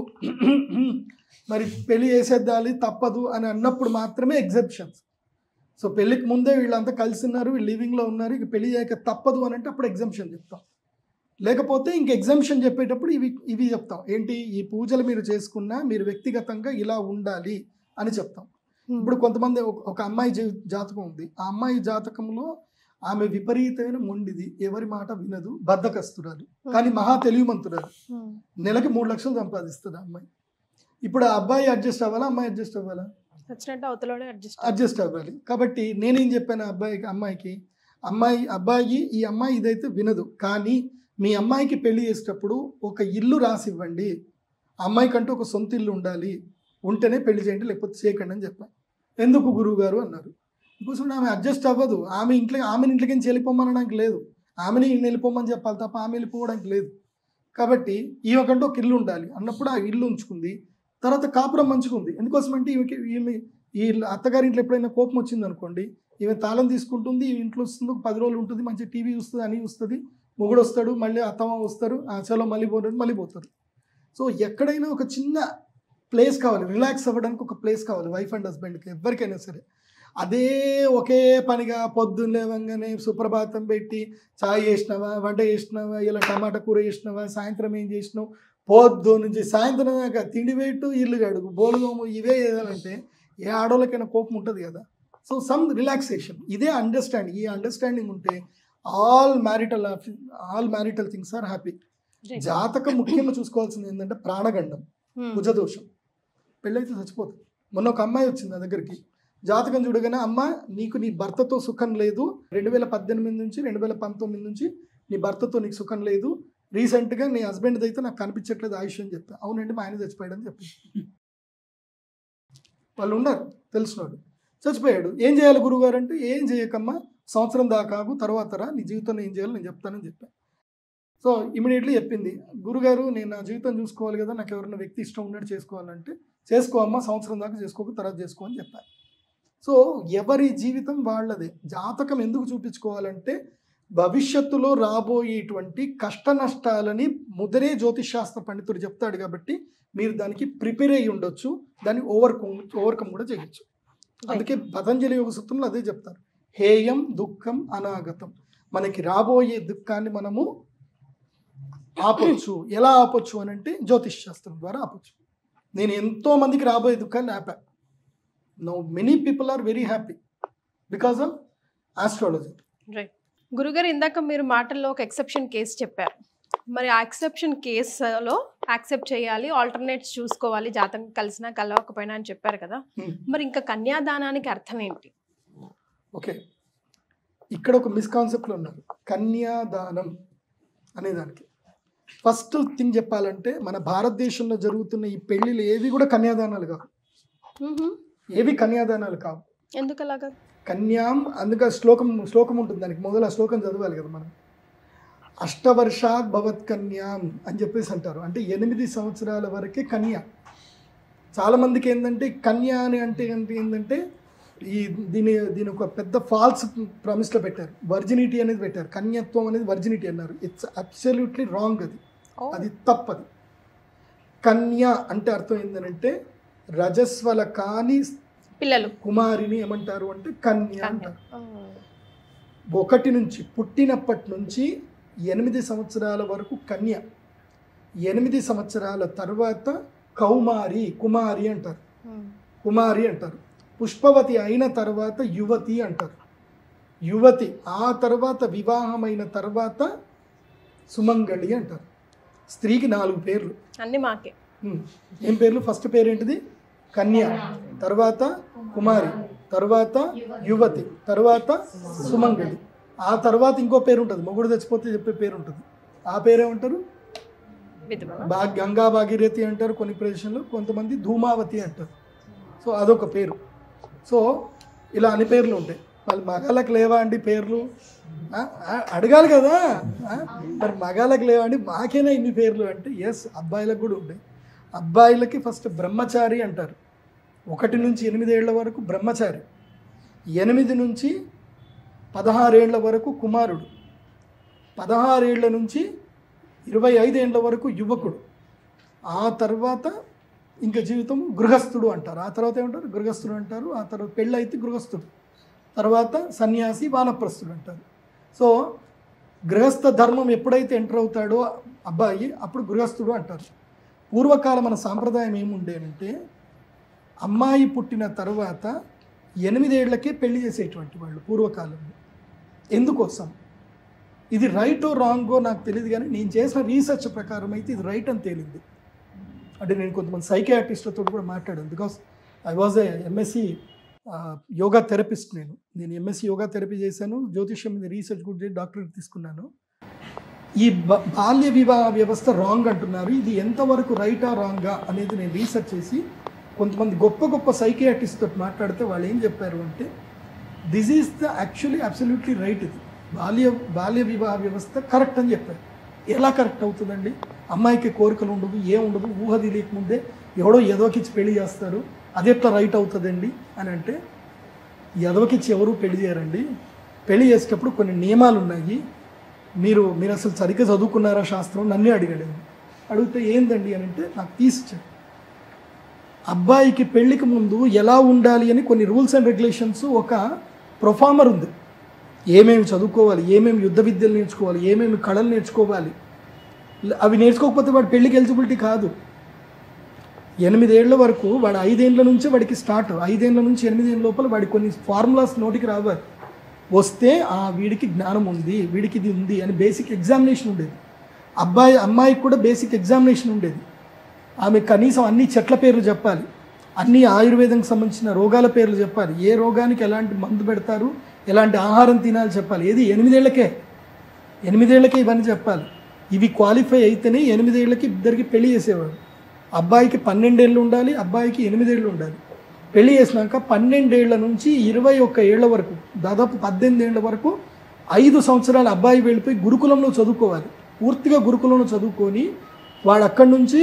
మరి పెళ్లి చేసేద్దాలి తప్పదు అని అన్నప్పుడు మాత్రమే ఎగ్జెప్షన్స్ సో పెళ్ళికి ముందే వీళ్ళంతా కలిసి ఉన్నారు వీళ్ళు లివింగ్లో ఉన్నారు ఇక పెళ్లి చేయక తప్పదు అని అంటే అప్పుడు ఎగ్జామ్షన్ చెప్తాం లేకపోతే ఇంక ఎగ్జామ్షన్ చెప్పేటప్పుడు ఇవి ఇవి చెప్తాం ఏంటి ఈ పూజలు మీరు చేసుకున్నా మీరు వ్యక్తిగతంగా ఇలా ఉండాలి అని చెప్తాం ఇప్పుడు కొంతమంది ఒక- ఒక అమ్మాయి జీ- జాతకం ఉంది ఆ అమ్మాయి జాతకంలో ఆమె విపరీతమైన మొండిది ఎవరి మాట వినదు బద్దకస్తురాలు కానీ మహా తెలివిమంతురాలు
ఉమ్.
నెలకి మూడు లక్షలు సంపాదిస్తుంది ఆ అమ్మాయి ఇప్పుడు ఆ అబ్బాయి అడ్జస్ట్ అవ్వాలా అమ్మాయి అడ్జస్ట్ అవ్వాలా
వచ్చినట్టు అవతలోనే అడ్జస్ట్
అడ్జస్ట్ అవ్వాలి కాబట్టి నేనేం చెప్పాను ఆ అబ్బాయికి అమ్మాయికి అమ్మాయి అబ్బాయి ఈ అమ్మాయి ఇదైతే వినదు కానీ మీ అమ్మాయికి పెళ్లి చేసేటప్పుడు ఒక ఇల్లు రాసి ఇవ్వండి ఆ అమ్మాయికంటూ ఒక సొంత ఇల్లు ఉండాలి ఉంటేనే పెళ్లి చేయండి లేకపోతే చేయకండి అని చెప్పాను ఎందుకు గురువు గారు అన్నారు బికాస్ ఆమె అడ్జస్ట్ అవ్వదు ఆమె ఇంట్లో ఆమెని ఇంట్లోకి నుంచి వెళ్ళిపోమనడానికి లేదు ఆమెని ఈయన వెళ్ళిపోమని చెప్పాలి తప్ప ఆమె వెళ్ళిపోవడానికి లేదు కాబట్టి ఈమెకంటూ ఒక ఇల్లు ఉండాలి అన్నప్పుడు ఆ ఇల్లు ఉంచుకుంది తర్వాత కాపురం మంచుకుంది ఎందుకోసమంటే ఈమెకి ఈమె ఈ అత్తగారి ఇంట్లో ఎప్పుడైనా కోపం వచ్చింది అనుకోండి ఈమె తాళం తీసుకుంటుంది ఈ ఇంట్లో వస్తుంది ఒక పది రోజులు ఉంటుంది మంచి టీవీ చూస్తుంది అని చూస్తుంది మొగుడు వస్తాడు మళ్ళీ అత్తమ్మ వస్తారు ఆ చలో మళ్ళీ పోతారు మళ్ళీ పోతారు సో ఎక్కడైనా ఒక చిన్న ప్లేస్ కావాలి రిలాక్స్ అవ్వడానికి ఒక ప్లేస్ కావాలి వైఫ్ అండ్ హస్బెండ్కి ఎవరికైనా సరే అదే ఒకే పనిగా పొద్దున్న లేవంగానే సుప్రభాతం పెట్టి చాయ్ చేసినావా వంట చేసినావా ఇలా టమాటా కూర చేసినావా సాయంత్రం ఏం చేసినావు పొద్దు నుంచి సాయంత్రం దాకా తిండి పెట్టు ఇల్లు కడుగు బోలుదోము ఇవే చేయాలంటే ఏ ఆడవాళ్ళకైనా కోపం ఉంటుంది కదా సో సమ్ రిలాక్సేషన్ ఇదే అండర్స్టాండింగ్ ఈ అండర్స్టాండింగ్ ఉంటే all marital all marital things are happy జాతకం ముఖ్యంగా చూసుకోవాల్సింది ఏంటంటే ప్రాణగండం
ఉమ్.
కుజదోషం పెళ్ళైతే చచ్చిపోతుంది మొన్న ఒక అమ్మాయి వచ్చింది నా దగ్గరికి జాతకం చూడగానే అమ్మ నీకు నీ భర్తతో సుఖం లేదు రెండు వేల పద్దెనిమిది నుంచి రెండు వేల పంతొమ్మిది నుంచి నీ భర్తతో నీకు సుఖం లేదు రీసెంట్గా నీ హస్బెండ్ అయితే నాకు కనిపించట్లేదు ఆయుష్ అని చెప్పా అవునండి మా ఆయన చచ్చిపోయాడని చెప్పి వాళ్ళు ఉన్నారు తెలిసినోడు చచ్చిపోయాడు ఏం చేయాలి గురువుగారు అంటే ఏం చేయకమ్మా సంవత్సరం దాకా ఆగు తర్వాత రా నీ జీవితంలో ఏం చేయాలో నేను చెప్తానని చెప్పాను సో ఇమీడియట్లీ చెప్పింది గురుగారు నేను నా జీవితం చూసుకోవాలి కదా నాకు ఎవరైనా వ్యక్తి ఇష్టం ఉన్నట్టు చేసుకోవాలంటే చేసుకో అమ్మా సంవత్సరం దాకా చేసుకోక తర్వాత చేసుకో అని చెప్పాను సో ఎవరి జీవితం వాళ్ళదే జాతకం ఎందుకు చూపించుకోవాలంటే భవిష్యత్తులో రాబోయేటువంటి కష్ట నష్టాలని ముదరే జ్యోతిషాస్త్ర పండితుడు చెప్తాడు కాబట్టి మీరు దానికి ప్రిపేర్ అయ్యి ఉండొచ్చు దాన్ని ఓవర్కమ్ ఓవర్కమ్ కూడా చేయొచ్చు అందుకే పతంజలి యోగ సూత్రంలో అదే చెప్తారు హేయం దుఃఖం అనాగతం మనకి రాబోయే దుఃఖాన్ని మనము ఆపొచ్చు ఎలా ఆపొచ్చు అని అంటే జ్యోతిష్ శాస్త్రం ద్వారా ఆపొచ్చు నేను ఎంతో మందికి రాబోయే దుఃఖాన్ని ఆపా no many people are very happy because of astrology
right గురుగారు ఇందాక మీరు మాటల్లో ఒక ఎక్సెప్షన్ కేసు చెప్పారు మరి ఆ ఎక్సెప్షన్ కేసులో యాక్సెప్ట్ చేయాలి ఆల్టర్నేట్స్ చూసుకోవాలి జాతకం కలిసినా కలవకపోయినా అని చెప్పారు కదా
Hmm.
మరి ఇంకా కన్యాదానానికి అర్థం ఏంటి
ఓకే ఇక్కడ ఒక మిస్కాన్సెప్ట్లో ఉన్నారు కన్యాదానం అనేదానికి ఫస్ట్ థింగ్ చెప్పాలంటే మన భారతదేశంలో జరుగుతున్న ఈ పెళ్ళిళ్ళు ఏవి కూడా కన్యాదానాలు కావు ఏవి కన్యాదానాలు కావు
ఎందుకు అలాగా
కన్యాం అందుకే శ్లోకం శ్లోకం ఉంటుంది దానికి మొదలు ఆ శ్లోకం చదవాలి కదా మనం అష్టవర్షాత్ భవత్ కన్యాం అని చెప్పేసి అంటారు అంటే ఎనిమిది సంవత్సరాల వరకే కన్య చాలామందికి ఏంటంటే కన్య అని అంటే ఏంటి ఏంటంటే ఈ దీని దీని ఒక పెద్ద ఫాల్స్ ప్రామిస్లో పెట్టారు వర్జినిటీ అనేది పెట్టారు కన్యత్వం అనేది వర్జినిటీ అన్నారు ఇట్స్ అబ్సల్యూట్లీ రాంగ్ అది అది తప్పది కన్య అంటే అర్థం ఏంటంటే రజస్వల కాని
పిల్లలు
కుమారిని ఏమంటారు అంటే కన్య అంటారు ఒకటి నుంచి పుట్టినప్పటి నుంచి ఎనిమిది సంవత్సరాల వరకు కన్య ఎనిమిది సంవత్సరాల తర్వాత కౌమారి కుమారి అంటారు కుమారి అంటారు పుష్పవతి అయిన తర్వాత యువతి అంటారు యువతి ఆ తర్వాత వివాహమైన తర్వాత సుమంగళి అంటారు స్త్రీకి నాలుగు పేర్లు
అన్ని మాకే
ఉమ్. ఏం పేర్లు ఫస్ట్ పేరు ఏంటిది కన్య తర్వాత కుమారి తర్వాత యువతి తర్వాత సుమంగళి ఆ తర్వాత ఇంకో పేరు ఉంటుంది మొగుడు చచ్చిపోతే చెప్పే పేరు ఉంటుంది ఆ పేరేమంటారు
విధవ
బా గంగా భాగీరథి అంటారు కొన్ని ప్రదేశంలో కొంతమంది ధూమావతి అంటారు సో అదొక పేరు సో ఇలా అన్ని పేర్లు ఉంటాయి వాళ్ళు మగాళ్ళకి లేవా అండి పేర్లు ఆ, ఆ, అడగాలి కదా ఆ, మరి మగాళ్ళకి లేవా అండి మాకేనా ఇన్ని పేర్లు అంటే ఎస్ అబ్బాయిలకు కూడా ఉంటాయి అబ్బాయిలకి ఫస్ట్ బ్రహ్మచారి అంటారు ఒకటి నుంచి ఎనిమిదేళ్ల వరకు బ్రహ్మచారి ఎనిమిది నుంచి పదహారేళ్ల వరకు కుమారుడు పదహారేళ్ల నుంచి ఇరవై ఐదేళ్ల వరకు యువకుడు ఆ తర్వాత ఇంకా జీవితం గృహస్థుడు అంటారు ఆ తర్వాత ఏమంటారు గృహస్థుడు అంటారు ఆ తర్వాత పెళ్ళి అయితే గృహస్థుడు తర్వాత సన్యాసి వానప్రస్థుడు అంటారు సో గృహస్థ ధర్మం ఎప్పుడైతే ఎంటర్ అవుతాడో అబ్బాయి అప్పుడు గృహస్థుడు అంటారు పూర్వకాలం మన సాంప్రదాయం ఏముండేనంటే అమ్మాయి పుట్టిన తర్వాత ఎనిమిదేళ్లకే పెళ్లి చేసేటువంటి వాళ్ళు పూర్వకాలంలో ఎందుకోసం ఇది రైటో రాంగో నాకు తెలియదు కానీ నేను చేసిన రీసెర్చ్ ప్రకారం అయితే ఇది రైట్ అని తేలింది అంటే నేను కొంతమంది సైకియాట్రిస్ట్లతో కూడా మాట్లాడాను because I was a MSc yoga therapist నేను నేను ఎంఎస్సి యోగా థెరపీ చేశాను జ్యోతిష్యం మీద రీసెర్చ్ కూడా చేసి డాక్టరేట్ తీసుకున్నాను ఈ బ- బాల్య వివాహ వ్యవస్థ రాంగ్ అంటున్నారు ఇది ఎంతవరకు రైటా రాంగా అనేది నేను రీసెర్చ్ చేసి కొంతమంది గొప్ప గొప్ప సైకియాట్రిస్ట్ తోటి మాట్లాడితే వాళ్ళు ఏం చెప్పారు అంటే this is the actually absolutely right ఇది బాల్య బాల్య వివాహ వ్యవస్థ కరెక్ట్ అని చెప్పారు ఎలా కరెక్ట్ అవుతుందండి అమ్మాయికి కోరికలు ఉండవు ఏ ఉండదు ఊహ తెలియకముందే ఎవడో ఎదవకిచ్చి పెళ్లి చేస్తారు అది ఎట్లా రైట్ అవుతుందండి అని అంటే ఎదవకిచ్చి ఎవరు పెళ్లి చేయరండి పెళ్లి చేసేటప్పుడు కొన్ని నియమాలు ఉన్నాయి మీరు మీరు అసలు సరిగ్గా చదువుకున్నారా శాస్త్రం నన్నే అడిగాడు అడిగితే ఏందండి అని అంటే నాకు తీసిచ్చాడు అబ్బాయికి పెళ్లికి ముందు ఎలా ఉండాలి అని కొన్ని రూల్స్ అండ్ రెగ్యులేషన్స్ ఒక ప్రొఫార్మర్ ఉంది ఏమేమి చదువుకోవాలి ఏమేమి యుద్ధ విద్యలు నేర్చుకోవాలి ఏమేమి కళలు నేర్చుకోవాలి ల- అవి నేర్చుకోకపోతే వాడు పెళ్లికి ఎలిజిబిలిటీ కాదు ఎనిమిదేళ్ల వరకు వాడు ఐదేళ్ల నుంచే వాడికి స్టార్ట్ ఐదేళ్ల నుంచి ఎనిమిదేళ్ళ లోపల వాడి కొన్ని ఫార్ములాస్ నోటికి రావాలి వస్తే ఆ వీడికి జ్ఞానం ఉంది వీడికి ఇది ఉంది అని బేసిక్ ఎగ్జామినేషన్ ఉండేది అబ్బాయి అమ్మాయికి కూడా బేసిక్ ఎగ్జామినేషన్ ఉండేది ఆమె కనీసం అన్ని చెట్ల పేర్లు చెప్పాలి అన్ని ఆయుర్వేదంకి సంబంధించిన రోగాల పేర్లు చెప్పాలి ఏ రోగానికి ఎలాంటి మందు పెడతారు ఎలాంటి ఆహారం తినాలి చెప్పాలి ఏది ఎనిమిదేళ్లకే ఎనిమిదేళ్లకే ఇవన్నీ చెప్పాలి ఇవి క్వాలిఫై అయితేనే ఎనిమిదేళ్లకి ఇద్దరికి పెళ్లి చేసేవాడు అబ్బాయికి పన్నెండేళ్ళు ఉండాలి అబ్బాయికి ఎనిమిదేళ్ళు ఉండాలి పెళ్లి చేసినాక పన్నెండేళ్ల నుంచి ఇరవై ఒక్క ఏళ్ల వరకు దాదాపు పద్దెనిమిది ఏళ్ల వరకు ఐదు సంవత్సరాల అబ్బాయి వెళ్ళిపోయి గురుకులంలో చదువుకోవాలి పూర్తిగా గురుకులంలో చదువుకొని వాడు అక్కడి నుంచి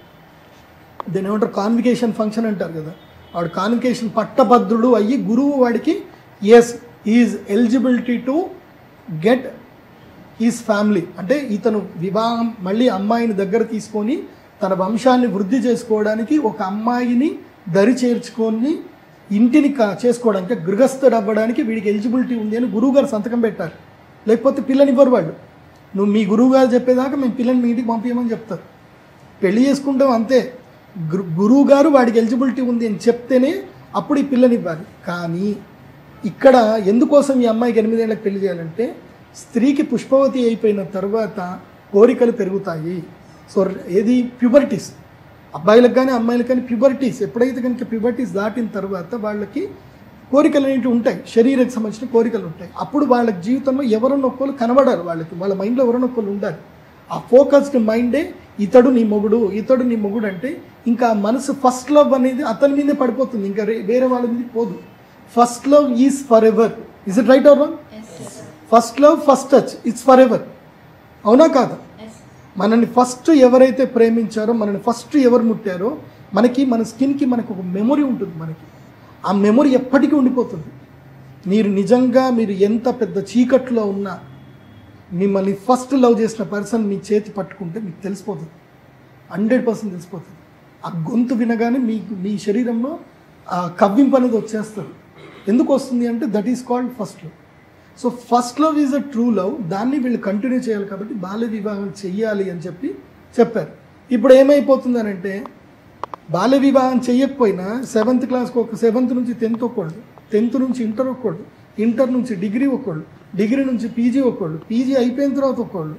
దీని ఏమంటారు కాన్వికేషన్ ఫంక్షన్ అంటారు కదా వాడు కాన్వికేషన్ పట్టభద్రుడు అయ్యి గురువు వాడికి yes is eligibility to get is family అంటే ఇతను వివాహం మళ్ళీ అమ్మాయిని దగ్గర తీసుకొని తన వంశాన్ని వృద్ధి చేసుకోవడానికి ఒక అమ్మాయిని దరి చేర్చుకొని ఇంటిని కా- చేసుకోవడానికి గృహస్థుడు అవ్వడానికి వీడికి ఎలిజిబిలిటీ ఉంది అని గురువుగారు సంతకం పెట్టారు లేకపోతే పిల్లనివ్వరు వాళ్ళు నువ్వు మీ గురువుగారు చెప్పేదాకా మేము పిల్లని మీ ఇంటికి పంపించమని చెప్తారు పెళ్లి చేసుకుంటాం అంతే గురు గురువు గారు వాడికి ఎలిజిబిలిటీ ఉంది అని చెప్తేనే అప్పుడు ఈ పిల్లని ఇవ్వాలి కానీ ఇక్కడ ఎందుకోసం ఈ అమ్మాయికి ఎనిమిదేళ్ళకి పెళ్లి చేయాలంటే స్త్రీకి పుష్పవతి అయిపోయిన తర్వాత కోరికలు పెరుగుతాయి సో ఏది ప్యూబర్టీస్ అబ్బాయిలకు కానీ అమ్మాయిలకు కానీ ప్యూబర్టీస్ ఎప్పుడైతే కనుక ప్యూబర్టీస్ దాటిన తర్వాత వాళ్ళకి కోరికలు అనేవి ఉంటాయి శరీరానికి సంబంధించిన కోరికలు ఉంటాయి అప్పుడు వాళ్ళ జీవితంలో ఎవరన్నా ఒక్కరు కనబడారు వాళ్ళకి వాళ్ళ మైండ్లో ఎవరన్నా ఒక్కరు ఉండాలి ఆ ఫోకస్డ్ మైండే ఇతడు నీ మొగుడు ఇతడు నీ మొగుడు అంటే ఇంకా ఆ మనసు ఫస్ట్ లవ్ అనేది అతని మీదే పడిపోతుంది ఇంకా రే- వేరే వాళ్ళ మీద పోదు first love is for ever is it right our first love first touch it's for ever అవునా కాదా మనల్ని ఫస్ట్ ఎవరైతే ప్రేమించారో మనల్ని ఫస్ట్ ఎవరు ముట్టారో మనకి మన స్కిన్కి మనకు ఒక మెమొరీ ఉంటుంది మనకి ఆ మెమొరీ ఎప్పటికీ ఉండిపోతుంది మీరు నిజంగా మీరు ఎంత పెద్ద చీకట్లో ఉన్నా మిమ్మల్ని ఫస్ట్ లవ్ చేసిన పర్సన్ మీ చేతి పట్టుకుంటే మీకు తెలిసిపోతుంది హండ్రెడ్ పర్సెంట్ తెలిసిపోతుంది ఆ గొంతు వినగానే మీకు మీ శరీరంలో ఆ కవ్వింపు అనేది వచ్చేస్తుంది ఎందుకు వస్తుంది అంటే that is called first love so first love is a true love దాన్ని వీళ్ళు కంటిన్యూ చేయాలి కాబట్టి బాల్య వివాహం చెయ్యాలి అని చెప్పి చెప్పారు ఇప్పుడు ఏమైపోతుందనంటే బాల్య వివాహం చెయ్యకపోయినా సెవెంత్ క్లాస్కి ఒక సెవెంత్ నుంచి టెన్త్ ఒకళ్ళు టెన్త్ నుంచి ఇంటర్ ఒకళ్ళు ఇంటర్ నుంచి డిగ్రీ ఒకళ్ళు డిగ్రీ నుంచి పీజీ ఒకళ్ళు పీజీ అయిపోయిన తర్వాత ఒకళ్ళు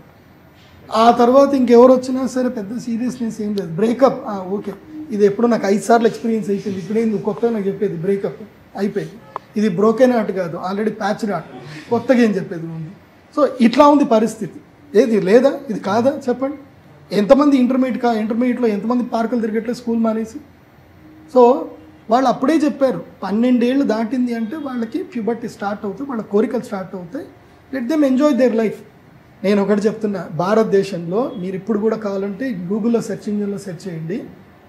ఆ తర్వాత ఇంకెవరు వచ్చినా సరే పెద్ద సీరియస్నెస్ ఏం లేదు బ్రేకప్ ఓకే ఇది ఎప్పుడో నాకు ఐదు సార్లు ఎక్స్పీరియన్స్ అయిపోయింది ఇప్పుడే నువ్వు కొత్తగా నాకు చెప్పేది బ్రేకప్ అయిపోయింది ఇది బ్రోకెన్ ఆర్ట్ కాదు ఆల్రెడీ ప్యాచ్ ఆర్ట్ కొత్తగా ఏం చెప్పేది ఉంది సో ఇట్లా ఉంది పరిస్థితి ఏది లేదా ఇది కాదా చెప్పండి ఎంతమంది ఇంటర్మీడియట్ కా ఇంటర్మీడియట్లో ఎంతమంది పార్కులు తిరగట్లేదు స్కూల్ మానేసి సో వాళ్ళు అప్పుడే చెప్పారు పన్నెండేళ్ళు దాటింది అంటే వాళ్ళకి ప్యూబర్టీ స్టార్ట్ అవుతాయి వాళ్ళ కోరికలు స్టార్ట్ అవుతాయి let them enjoy their life నేను ఒకటి చెప్తున్నా భారతదేశంలో మీరు ఇప్పుడు కూడా కావాలంటే గూగుల్లో సెర్చ్ ఇంజిన్లో సెర్చ్ చేయండి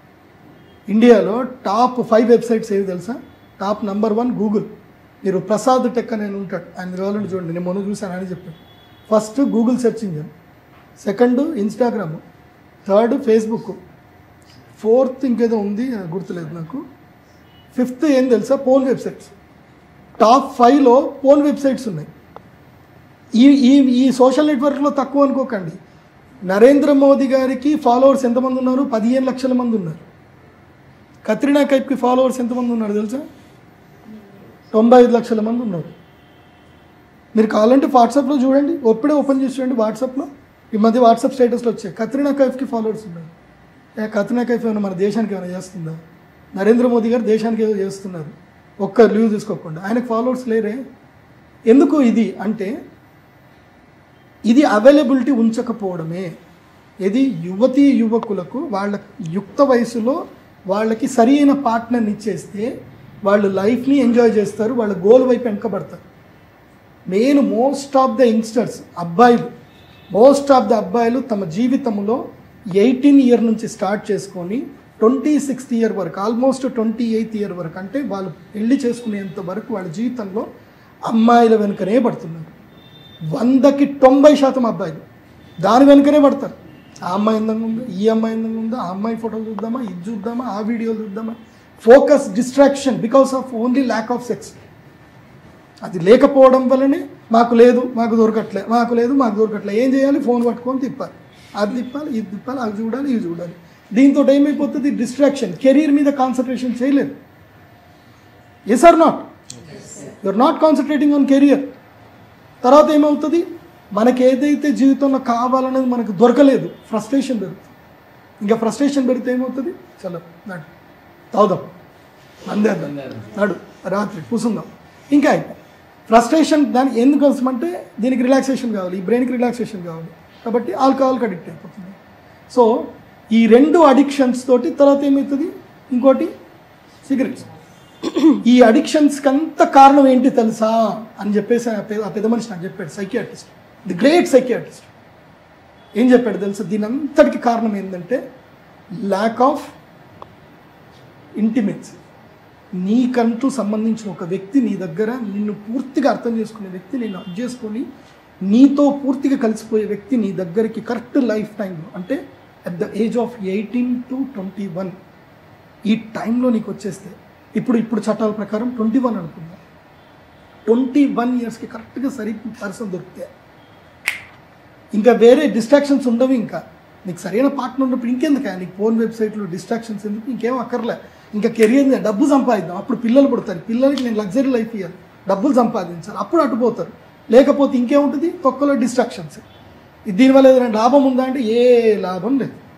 ఇండియాలో టాప్ ఫైవ్ వెబ్సైట్స్ ఏవి తెలుసా టాప్ నంబర్ వన్ గూగుల్ మీరు ప్రసాద్ టెక్ అని ఆయన ఉంటాడు ఆయన కావాలంటే చూడండి నేను మొన్న చూశాను అని చెప్పాడు first Google search engine second Instagram third Facebook fourth ఇంకేదో ఉంది అది గుర్తులేదు నాకు ఫిఫ్త్ ఏం తెలుసా పోన్ వెబ్సైట్స్ టాప్ ఫైవ్లో పోన్ వెబ్సైట్స్ ఉన్నాయి ఈ ఈ ఈ సోషల్ నెట్వర్క్లో తక్కువ అనుకోకండి నరేంద్ర మోదీ గారికి ఫాలోవర్స్ ఎంతమంది ఉన్నారు పదిహేను లక్షల మంది ఉన్నారు కత్రినా కైప్కి ఫాలోవర్స్ ఎంతమంది ఉన్నారు తెలుసా తొంభై ఐదు లక్షల మంది ఉన్నారు మీరు కావాలంటే వాట్సాప్లో చూడండి ఒప్పుడే ఓపెన్ చేసి చూడండి వాట్సాప్లో ఈ మధ్య వాట్సాప్ స్టేటస్లో వచ్చాయి కత్రినా కైఫ్కి ఫాలోవర్స్ ఉన్నారు ఏ కత్రినా కైఫ్ ఏమైనా మన దేశానికి ఏమైనా చేస్తుందా నరేంద్ర మోదీ గారు దేశానికి ఏదో చేస్తున్నారు ఒక్క లీవ్ తీసుకోకుండా ఆయనకు ఫాలోవర్స్ లేరే ఎందుకు ఇది అంటే ఇది అవైలబిలిటీ ఉంచకపోవడమే ఇది యువతీ యువకులకు వాళ్ళ యుక్త వయసులో వాళ్ళకి సరి అయిన పార్ట్నర్ని ఇచ్చేస్తే వాళ్ళు లైఫ్ని ఎంజాయ్ చేస్తారు వాళ్ళ గోల్ వైపు వెనకబడతారు main most of the youngsters అబ్బాయిలు మోస్ట్ ఆఫ్ ద అబ్బాయిలు తమ జీవితంలో ఎయిటీన్ ఇయర్ నుంచి స్టార్ట్ చేసుకొని ట్వంటీ సిక్స్త్ ఇయర్ వరకు ఆల్మోస్ట్ ట్వంటీ ఎయిత్ ఇయర్ వరకు అంటే వాళ్ళు పెళ్లి చేసుకునేంత వరకు వాళ్ళ జీవితంలో అమ్మాయిల వెనుకనే పడుతున్నారు వందకి తొంభై శాతం అబ్బాయిలు దాని వెనుకనే పడతారు ఆ అమ్మాయి అందంగా ఉందా ఈ అమ్మాయి అందంగా ఉందా ఆ అమ్మాయి ఫోటోలు చూద్దామా ఇది చూద్దామా ఆ వీడియోలు చూద్దామా focus distraction because of only lack of sex అది లేకపోవడం వల్లనే మాకు లేదు మాకు దొరకట్లే మాకు లేదు మాకు దొరకట్లే ఏం చేయాలి ఫోన్ పట్టుకొని తిప్పాలి అది తిప్పాలి ఇది తిప్పాలి అది చూడాలి ఇది చూడాలి దీంతో ఏమైపోతుంది డిస్ట్రాక్షన్ కెరీర్ మీద కాన్సన్ట్రేషన్ చేయలేదు yes are not you're not concentrating on career తర్వాత ఏమవుతుంది మనకి ఏదైతే జీవితంలో కావాలనేది మనకు దొరకలేదు ఫ్రస్ట్రేషన్ పెరుగుతుంది ఇంకా ఫ్రస్ట్రేషన్ పెడితే ఏమవుతుంది చలో నడు తాగుదాం అందేద్దాం నడు రాత్రి కూసుందాం ఇంకా ఫ్రస్ట్రేషన్ దాని ఎందుకోసం అంటే దీనికి రిలాక్సేషన్ కావాలి ఈ బ్రెయిన్కి రిలాక్సేషన్ కావాలి కాబట్టి ఆల్కహాల్కి అడిక్ట్ అయిపోతుంది సో ఈ రెండు అడిక్షన్స్ తోటి తర్వాత ఏమవుతుంది ఇంకోటి సిగరెట్స్ ఈ అడిక్షన్స్కి అంత కారణం ఏంటి తెలుసా అని చెప్పేసి ఆ పెద్ద- ఆ పెద్ద మనిషి నాకు చెప్పాడు సైకియాట్రిస్ట్ ది గ్రేట్ సైకియాట్రిస్ట్ ఏం చెప్పాడు తెలుసా దీని అంతటికి కారణం ఏంటంటే ల్యాక్ ఆఫ్ ఇంటిమేట్స్ నీకంటూ సంబంధించిన ఒక వ్యక్తి నీ దగ్గర నిన్ను పూర్తిగా అర్థం చేసుకునే వ్యక్తి నిన్ను అర్థం చేసుకొని నీతో పూర్తిగా కలిసిపోయే వ్యక్తి నీ దగ్గరికి కరెక్ట్ లైఫ్ టైంలో అంటే at the age of eighteen to twenty one ఈ టైంలో నీకు వచ్చేస్తే ఇప్పుడు ఇప్పుడు చట్టాల ప్రకారం ట్వంటీ వన్ అనుకుందాం ట్వంటీ వన్ ఇయర్స్కి కరెక్ట్గా సరి పర్సన్ దొరికితే ఇంకా వేరే డిస్ట్రాక్షన్స్ ఉండవు ఇంకా నీకు సరైన పార్ట్నర్ ఉన్నప్పుడు ఇంకెందుకు నీకు ఫోన్ వెబ్సైట్లో డిస్ట్రాక్షన్స్ ఎందుకు ఇంకేం అక్కర్లే ఇంకా కెరియర్ డబ్బు సంపాదిద్దాం అప్పుడు పిల్లలు పుడతారు పిల్లలకి నేను లగ్జరీ లైఫ్ ఇవ్వాలి డబ్బులు సంపాదించాలి అప్పుడు అటుపోతారు లేకపోతే ఇంకేముంటుంది తొక్కలో డిస్ట్రాక్షన్స్ దీనివల్ల ఏదైనా లాభం ఉందా అంటే ఏ లాభం లేదు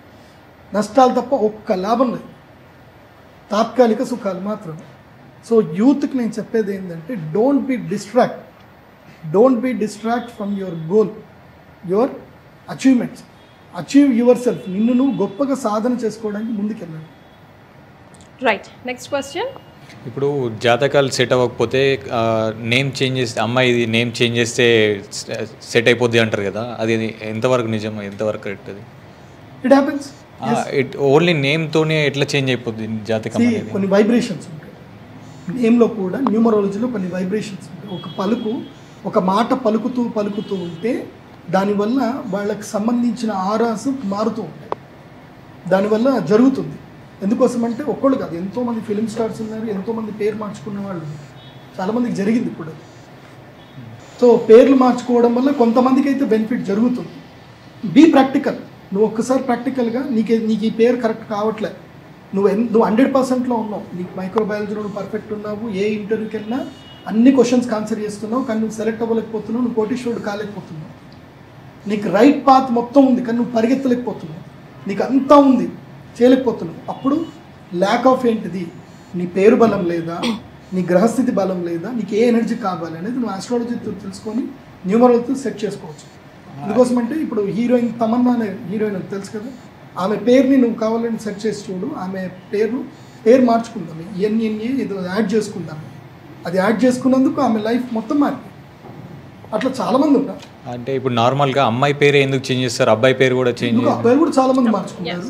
నష్టాలు తప్ప ఒక్క లాభం లేదు తాత్కాలిక సుఖాలు మాత్రం సో యూత్కి నేను చెప్పేది ఏంటంటే don't be distract don't be distract from your goal your achievements achieve yourself నిన్ను నువ్వు గొప్పగా సాధన చేసుకోవడానికి ముందుకెళ్ళాలి
రైట్ నెక్స్ట్ క్వశ్చన్
ఇప్పుడు జాతకాలు సెట్ అవ్వకపోతే నేమ్ చేంజ్ చేస్తే అమ్మాయి నేమ్ చేంజ్ చేస్తే సెట్ అయిపోద్ది అంటారు కదా అది ఎంతవరకు నిజం ఎంతవరకు కరెక్ట్ అది
ఇట్ హ్యాపెన్స్
ఇట్ ఓన్లీ నేమ్తోనే ఎట్లా చేంజ్ అయిపోద్ది జాతకం అనేది
కొన్ని వైబ్రేషన్స్ ఉంటాయి నేమ్లో కూడా న్యూమరాలజీలో కొన్ని వైబ్రేషన్స్ ఉంటాయి ఒక పలుకు ఒక మాట పలుకుతూ పలుకుతూ ఉంటే దానివల్ల వాళ్ళకి సంబంధించిన ఆరాస్ మారుతూ ఉంటాయి దానివల్ల జరుగుతుంది ఎందుకోసం అంటే ఒక్కళ్ళు కాదు ఎంతోమంది ఫిలిం స్టార్స్ ఉన్నారు ఎంతోమంది పేరు మార్చుకున్న వాళ్ళు ఉన్నారు. చాలామందికి జరిగింది ఇప్పుడు అది. సో పేర్లు మార్చుకోవడం వల్ల కొంతమందికి అయితే బెనిఫిట్ జరుగుతుంది బీ ప్రాక్టికల్ నువ్వు ఒక్కసారి ప్రాక్టికల్గా నీకు నీకు ఈ పేరు కరెక్ట్ కావట్లే నువ్వు ఎన్ నువ్వు హండ్రెడ్ పర్సెంట్లో ఉన్నావు నీకు మైక్రోబయాలజీలో నువ్వు పర్ఫెక్ట్ ఉన్నావు ఏ ఇంటర్వ్యూకి వెళ్ళినా అన్ని క్వశ్చన్స్కి ఆన్సర్ చేస్తున్నావు కానీ నువ్వు సెలెక్ట్ అవ్వలేకపోతున్నావు నువ్వు కోటీశ్వరుడు కాలేకపోతున్నావు నీకు రైట్ పాత్ మొత్తం ఉంది కానీ నువ్వు పరిగెత్తలేకపోతున్నావు నీకు అంతా ఉంది చేయలేకపోతున్నావు అప్పుడు ల్యాక్ ఆఫ్ ఏంటిది నీ పేరు బలం లేదా నీ గ్రహస్థితి బలం లేదా నీకు ఏ ఎనర్జీ కావాలి అనేది నువ్వు ఆస్ట్రాలజీ తెలుసుకొని న్యూమరాలజీ సెట్ చేసుకోవచ్చు అందుకోసం అంటే ఇప్పుడు హీరోయిన్ తమన్నా అనే హీరోయిన్ ఉంది, తెలుసు కదా ఆమె పేరుని నువ్వు కావాలని సెట్ చేసి చూడు ఆమె పేరు పేరు మార్చుకుందాం ఎన్ఎన్ఏ ఏదో యాడ్ చేసుకుందాం అది యాడ్ చేసుకున్నందుకు ఆమె లైఫ్ మొత్తం మారింది అట్లా చాలామంది ఉన్నారు
అంటే ఇప్పుడు నార్మల్గా అమ్మాయి పేరే ఎందుకు చేంజ్ చేస్తారు అబ్బాయి పేరు కూడా చేంజ్
ఎందుకు అబ్బాయిలు కూడా చాలా మంది మార్చుకున్నారు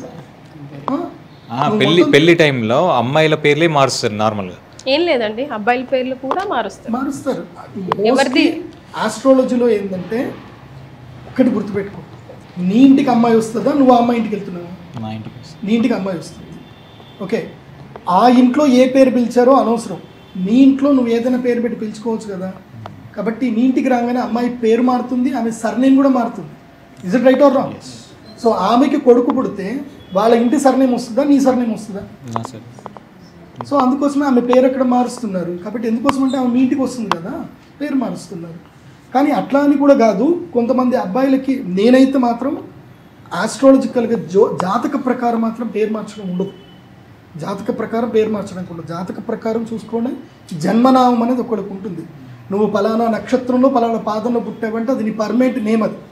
ఆ? నువ్వు
పెళ్లి
మొత్తం
పెళ్లి టైంలో అమ్మాయిల పేర్లే మారుస్తారు నార్మల్గా
ఏం లేదండి అబ్బాయిల పేర్లు కూడా మారుస్తారు
మారుస్తారు
ఎవరిది?
ఆస్ట్రాలజీలో ఏంటంటే ఒకటి గుర్తుపెట్టుకో నీ ఇంటికి అమ్మాయి వస్తుందా నువ్వు ఆ అమ్మాయి ఇంటికి వెళ్తున్నావా
మా ఇంటికి
నీ ఇంటికి అమ్మాయి వస్తుంది ఓకే ఆ ఇంట్లో ఏ పేరు పిలిచారో అనవసరం నీ ఇంట్లో నువ్వు ఏదైనా పేరు పెట్టి పిలుచుకోవచ్చు కదా కాబట్టి నీ ఇంటికి రాగానే అమ్మాయి పేరు మారుతుంది ఆమె సర్నేమ్ కూడా మారుతుంది is it right or wrong so ఆమెకి కొడుకు పుడితే వాళ్ళ ఇంటి సర్నేమ్ వస్తుందా నీ సర్నేమ్ వస్తుందా
నా సార్
సో అందుకోసమే ఆమె పేరు అక్కడ మారుస్తున్నారు కాబట్టి ఎందుకోసం అంటే ఆమె మీ ఇంటికి వస్తుంది కదా పేరు మారుస్తున్నారు కానీ అట్లా అని కూడా కాదు కొంతమంది అబ్బాయిలకి నేనైతే మాత్రం ఆస్ట్రాలజికల్గా జో జాతక ప్రకారం మాత్రం పేరు మార్చడం ఉండదు జాతక ప్రకారం పేరు మార్చడానికి ఉండదు జాతక ప్రకారం చూసుకోండి జన్మనామం అనేది ఒకరికి ఉంటుంది నువ్వు పలానా నక్షత్రంలో పలానా పాదంలో పుట్టావంటే అది నీ పర్మనెంట్ నేమ్ అది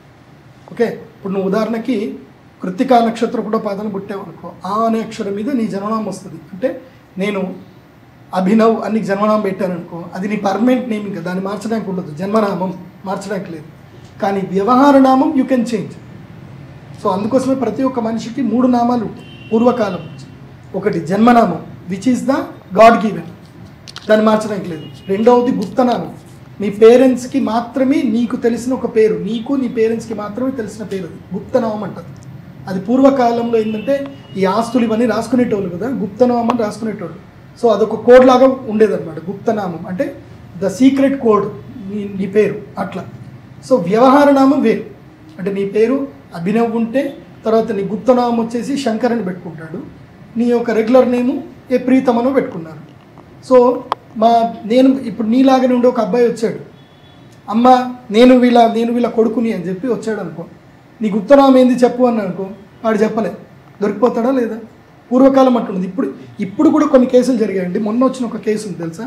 ఓకే ఇప్పుడు నువ్వు ఉదాహరణకి కృత్తికా నక్షత్రం కూడా పాదన పుట్టావు అనుకో ఆ అనే అక్షరం మీద నీ జన్మనామం వస్తుంది అంటే నేను అభినవ్ అని నీకు జన్మనామం పెట్టాను అనుకో అది నీ పర్మనెంట్ నేమ్ ఇంకా దాన్ని మార్చడానికి ఉండదు జన్మనామం మార్చడానికి లేదు కానీ వ్యవహార నామం యూ కెన్ చేంజ్ సో అందుకోసమే ప్రతి ఒక్క మనిషికి మూడు నామాలు ఉంటాయి పూర్వకాలం నుంచి ఒకటి జన్మనామం which is the god given దాన్ని మార్చడానికి లేదు రెండవది గుప్తనామం మీ పేరెంట్స్కి మాత్రమే నీకు తెలిసిన ఒక పేరు నీకు నీ పేరెంట్స్కి మాత్రమే తెలిసిన పేరు అది గుప్తనామం అంటారు అది పూర్వకాలంలో ఏంటంటే ఈ ఆస్తులు ఇవన్నీ రాసుకునేటోళ్ళు కదా గుప్తనామం అని రాసుకునేటోళ్ళు సో అదొక కోడ్ లాగా ఉండేదన్నమాట గుప్తనామం అంటే ద సీక్రెట్ కోడ్ నీ నీ పేరు అట్లా సో వ్యవహార నామం వేరు అంటే నీ పేరు అభినవ్ ఉంటే తర్వాత నీ గుప్తనామం వచ్చేసి శంకర్ అని పెట్టుకుంటాడు నీ యొక్క రెగ్యులర్ నేము ఏ ప్రీతమనో పెట్టుకున్నారు సో మా నేను ఇప్పుడు నీలాగానే ఉండే ఒక అబ్బాయి వచ్చాడు అమ్మ నేను వీళ్ళ నేను వీళ్ళ కొడుకుని అని చెప్పి వచ్చాడు అనుకో నీ గుప్తనామం ఏంది చెప్పు అని అనుకో వాడు చెప్పలే దొరికిపోతాడా లేదా పూర్వకాలం అట్లుంది ఇప్పుడు ఇప్పుడు కూడా కొన్ని కేసులు జరిగాయండి మొన్న వచ్చిన ఒక కేసు ఉంది తెలుసా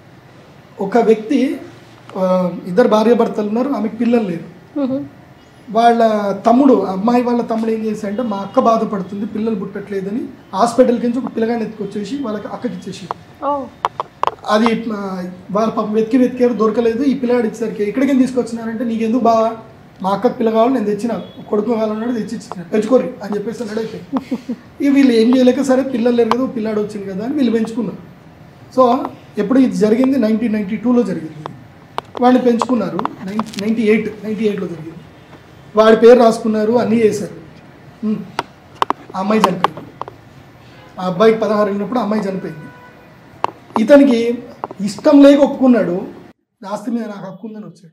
ఒక వ్యక్తి ఆ, ఇద్దరు భార్యాభర్తలు ఉన్నారు ఆమెకు పిల్లలు లేరు వాళ్ళ తమ్ముడు అమ్మాయి వాళ్ళ తమ్ముడు ఏం చేశాడంటే మా అక్క బాధపడుతుంది పిల్లలు పుట్టట్లేదని హాస్పిటల్కి నుంచి ఒక పిల్లగాని ఎత్తుకొచ్చేసి వాళ్ళకి అక్కకి ఇచ్చేసి
ఓ
అది ఆ, వాళ్ళ పాపం వెతికి వెతికారు దొరకలేదు ఈ పిల్లగాడు ఇచ్చేసరికి ఎక్కడికి తీసుకొచ్చినారంటే నీకు ఎందుకు బాగా మా అక్కకి పిల్ల కావాలి నేను తెచ్చిన కొడుకు కావాలన్నాడు తెచ్చి ఇచ్చిన పెంచుకోరి అని చెప్పేసి అన్నాడు అయిపోయి ఇక వీళ్ళు ఏం చేయలేక సరే పిల్లలు లేరు కదా ఓ పిల్లాడు వచ్చింది కదా అని వీళ్ళు పెంచుకున్నారు సో ఎప్పుడు ఇది జరిగింది నైన్టీన్ నైన్టీ టూలో జరిగింది వాడిని పెంచుకున్నారు నైన్ నైంటీ ఎయిట్ నైంటీ ఎయిట్లో జరిగింది వాడి పేరు రాసుకున్నారు అన్నీ చేశారు ఉమ్. ఆ అమ్మాయి చనిపోయింది ఆ అబ్బాయికి పదహారు వెళ్ళినప్పుడు ఆ అమ్మాయి చనిపోయింది ఇతనికి ఇష్టం లేక ఒప్పుకున్నాడు ఆస్తి మీద నాకు హక్కు ఉందని వచ్చాడు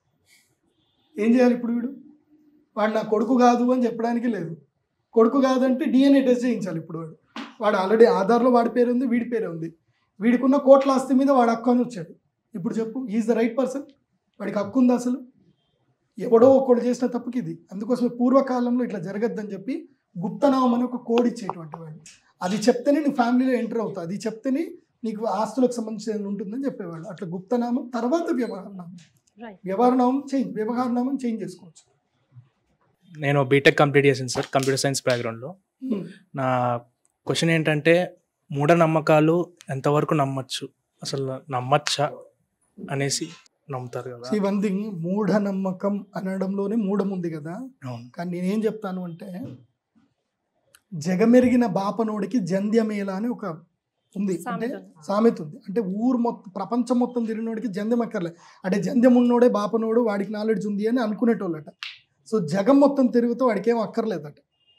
ఏం చేయాలి ఇప్పుడు వీడు వాడు నా కొడుకు కాదు అని చెప్పడానికి లేదు కొడుకు కాదంటే డిఎన్ఏ టెస్ట్ చేయించాలి ఇప్పుడు వాడు వాడు ఆల్రెడీ ఆధార్లో వాడి పేరు ఉంది వీడి పేరే ఉంది వీడికున్న కోట్ల ఆస్తి మీద వాడు హక్కు అని వచ్చాడు ఇప్పుడు చెప్పు ఈజ్ ద రైట్ పర్సన్ వాడికి హక్కు ఉందా అసలు ఎవడో ఒకడు చేసిన తప్పుకి ఇది అందుకోసమే పూర్వకాలంలో ఇట్లా జరగద్దని చెప్పి గుప్తనామం అని ఒక కోడ్ ఇచ్చేటువంటి వాడు అది చెప్తేనే నీ ఫ్యామిలీలో ఎంటర్ అవుతావు అది చెప్తేనే నీకు ఆస్తులకు సంబంధించిన ఉంటుందని చెప్పేవాళ్ళు అట్లా గుప్తనామం తర్వాత వ్యవహారనామం
Right.
వ్యవహారనామం చేంజ్ వ్యవహారనామం చేంజ్ చేసుకోవచ్చు
నేను బీటెక్ కంప్లీట్ చేసింది సార్ కంప్యూటర్ సైన్స్ బ్యాక్గ్రౌండ్లో నా క్వశ్చన్ ఏంటంటే మూఢనమ్మకాలు ఎంతవరకు నమ్మచ్చు అసలు నమ్మచ్చా అనేసి నమ్ముతారు కదా
ఈ వన్ థింగ్ మూఢనమ్మకం అనడంలోనే మూఢం ఉంది కదా
అవును
కానీ నేనేం చెప్తాను అంటే జగమెరిగిన బాపనోడికి జంధ్యమేళ అని ఒక ఉంది అంటే
సామెత.
సామెత ఉంది అంటే ఊరు మొత్తం ప్రపంచం మొత్తం తిరిగినోడికి జంధ్యం అక్కర్లే అంటే జంధ్యం ఉన్నోడే బాపనోడు వాడికి నాలెడ్జ్ ఉంది అని అనుకునేటోళ్ళట సో జగం మొత్తం తిరుగుతూ వాడికి ఏం అక్కర్లేదట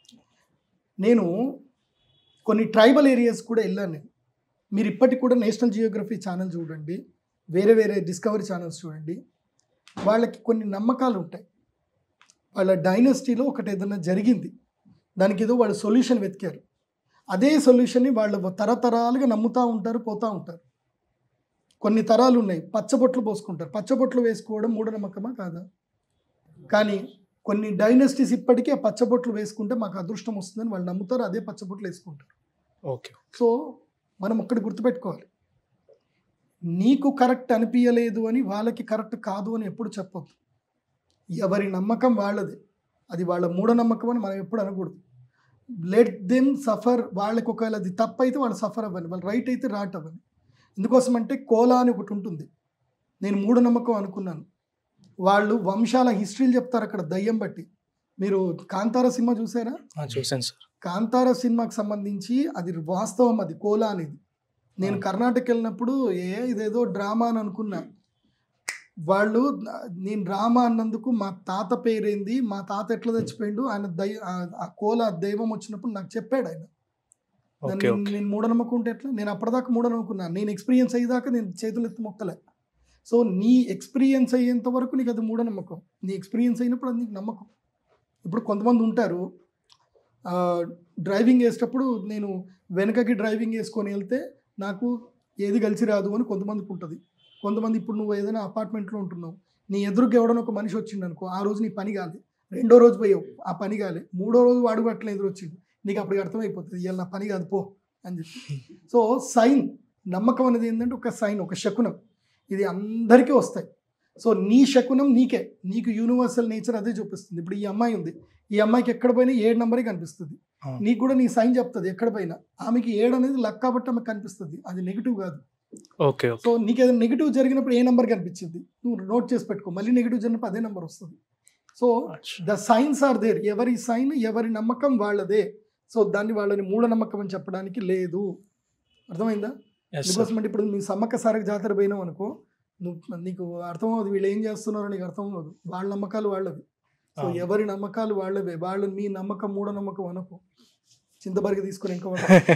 నేను కొన్ని ట్రైబల్ ఏరియాస్ కూడా వెళ్ళాను నేను మీరు ఇప్పటికి కూడా నేషనల్ జియోగ్రఫీ ఛానల్ చూడండి వేరే వేరే డిస్కవరీ ఛానల్స్ చూడండి వాళ్ళకి కొన్ని నమ్మకాలు ఉంటాయి వాళ్ళ డైనస్టీలో ఒకటి ఏదైనా జరిగింది దానికి ఏదో వాళ్ళు సొల్యూషన్ వెతికారు అదే సొల్యూషన్ని వాళ్ళు తరతరాలుగా నమ్ముతూ ఉంటారు పోతూ ఉంటారు కొన్ని తరాలు ఉన్నాయి పచ్చబొట్లు పోసుకుంటారు పచ్చబొట్లు వేసుకోవడం మూఢనమ్మకమా కాదా కానీ కొన్ని డైనస్టీస్ ఇప్పటికీ ఆ పచ్చబొట్లు వేసుకుంటే మాకు అదృష్టం వస్తుందని వాళ్ళు నమ్ముతారు అదే పచ్చబొట్లు వేసుకుంటారు
ఓకే
సో మనం ఒక్కటి గుర్తుపెట్టుకోవాలి నీకు కరెక్ట్ అనిపించలేదు అని వాళ్ళకి కరెక్ట్ కాదు అని ఎప్పుడు చెప్పొద్దు ఎవరి నమ్మకం వాళ్ళదే అది వాళ్ళ మూఢనమ్మకం అని మనం ఎప్పుడు అనకూడదు లెట్ దెమ్ సఫర్ వాళ్ళకి ఒకవేళ అది తప్పు అయితే వాళ్ళు సఫర్ అవ్వాలి వాళ్ళు రైట్ అయితే రాట్ అవ్వాలి ఎందుకోసం అంటే కోలా అని ఒకటి ఉంటుంది నేను మూఢనమ్మకం అనుకున్నాను వాళ్ళు వంశాల హిస్టరీలు చెప్తారు అక్కడ దయ్యం బట్టి మీరు కాంతార సినిమా చూసారా
ఆ, చూశాను సార్
కాంతార సినిమాకి సంబంధించి అది వాస్తవం అది కోలా అనేది నేను
ఆ.
కర్ణాటక వెళ్ళినప్పుడు ఏ ఇదేదో డ్రామా అని అనుకున్నా వాళ్ళు నేను డ్రామా అన్నందుకు మా తాత పేరేంది మా తాత ఎట్లా చచ్చిపోయిండు ఆయన దై ఆ- ఆ కోల దైవం వచ్చినప్పుడు నాకు చెప్పాడు ఆయన
ఓకే
నేను-
ఓకే
నేను మూఢనమ్మకం ఉంటే ఎట్లా నేను అప్పటిదాకా మూఢనమ్మకున్నాను నేను ఎక్స్పీరియన్స్ అయ్యేదాకా నేను చేతులు ఎత్తి మొక్కలే సో నీ ఎక్స్పీరియన్స్ అయ్యేంత వరకు నీకు అది మూఢనమ్మకం నీ ఎక్స్పీరియన్స్ అయినప్పుడు అది నీకు నమ్మకం ఇప్పుడు కొంతమంది ఉంటారు ఆ, డ్రైవింగ్ వేసేటప్పుడు నేను వెనకకి డ్రైవింగ్ వేసుకొని వెళ్తే నాకు ఏది కలిసి రాదు అని కొంతమందికి ఉంటుంది కొంతమంది ఇప్పుడు నువ్వు ఏదైనా అపార్ట్మెంట్లో ఉంటున్నావు నీ ఎదురుకి ఎవడన్నా ఒక మనిషి వచ్చిండు అనుకో ఆ రోజు నీ పని కాలే రెండో రోజు పోయావు ఆ పని కాలే మూడో రోజు వాడు అట్లా ఎదురు వచ్చిండు నీకు అప్పటికి అర్థమైపోతుంది ఇవాళ నా పని కాదు పో అని చెప్పి సో సైన్ నమ్మకం అనేది ఏంటంటే ఒక సైన్ ఒక శకునం ఇది అందరికీ వస్తాయి సో నీ శకునం నీకే నీకు యూనివర్సల్ నేచర్ అదే చూపిస్తుంది ఇప్పుడు ఈ అమ్మాయి ఉంది ఈ అమ్మాయికి ఎక్కడ పోయినా ఏడు నెంబరే కనిపిస్తుంది
అవును.
నీకు కూడా నీ సైన్ చెప్తుంది ఎక్కడ పోయినా ఆమెకి ఏడు అనేది లక్ కాబట్టి ఆమెకు కనిపిస్తుంది అది నెగిటివ్ కాదు
ఓకే ఓకే
సో నీకు ఏదైనా నెగిటివ్ జరిగినప్పుడు ఏ నెంబర్ కనిపించింది నువ్వు నోట్ చేసి పెట్టుకో మళ్ళీ నెగిటివ్ జరిగినప్పుడు అదే నెంబర్ వస్తుంది so the science are there ఎవరి సైన్ ఎవరి నమ్మకం వాళ్ళదే సో దాన్ని వాళ్ళని మూఢనమ్మకం అని చెప్పడానికి లేదు అర్థమైందా
ఎస్ సార్
అందుకోసం అంటే ఇప్పుడు మీ సమ్మక్క సారక జాతర పోయినావు అనుకో నువ్వు నీకు అర్థం అవ్వదు వీళ్ళు ఏం చేస్తున్నారో నీకు అర్థం అవ్వదు వాళ్ళ నమ్మకాలు వాళ్ళవి సో
అవును.
ఎవరి నమ్మకాలు వాళ్ళవే వాళ్ళు మీ నమ్మకం మూఢనమ్మకం అనుకో చింతబరిగి తీసుకొని ఇంకో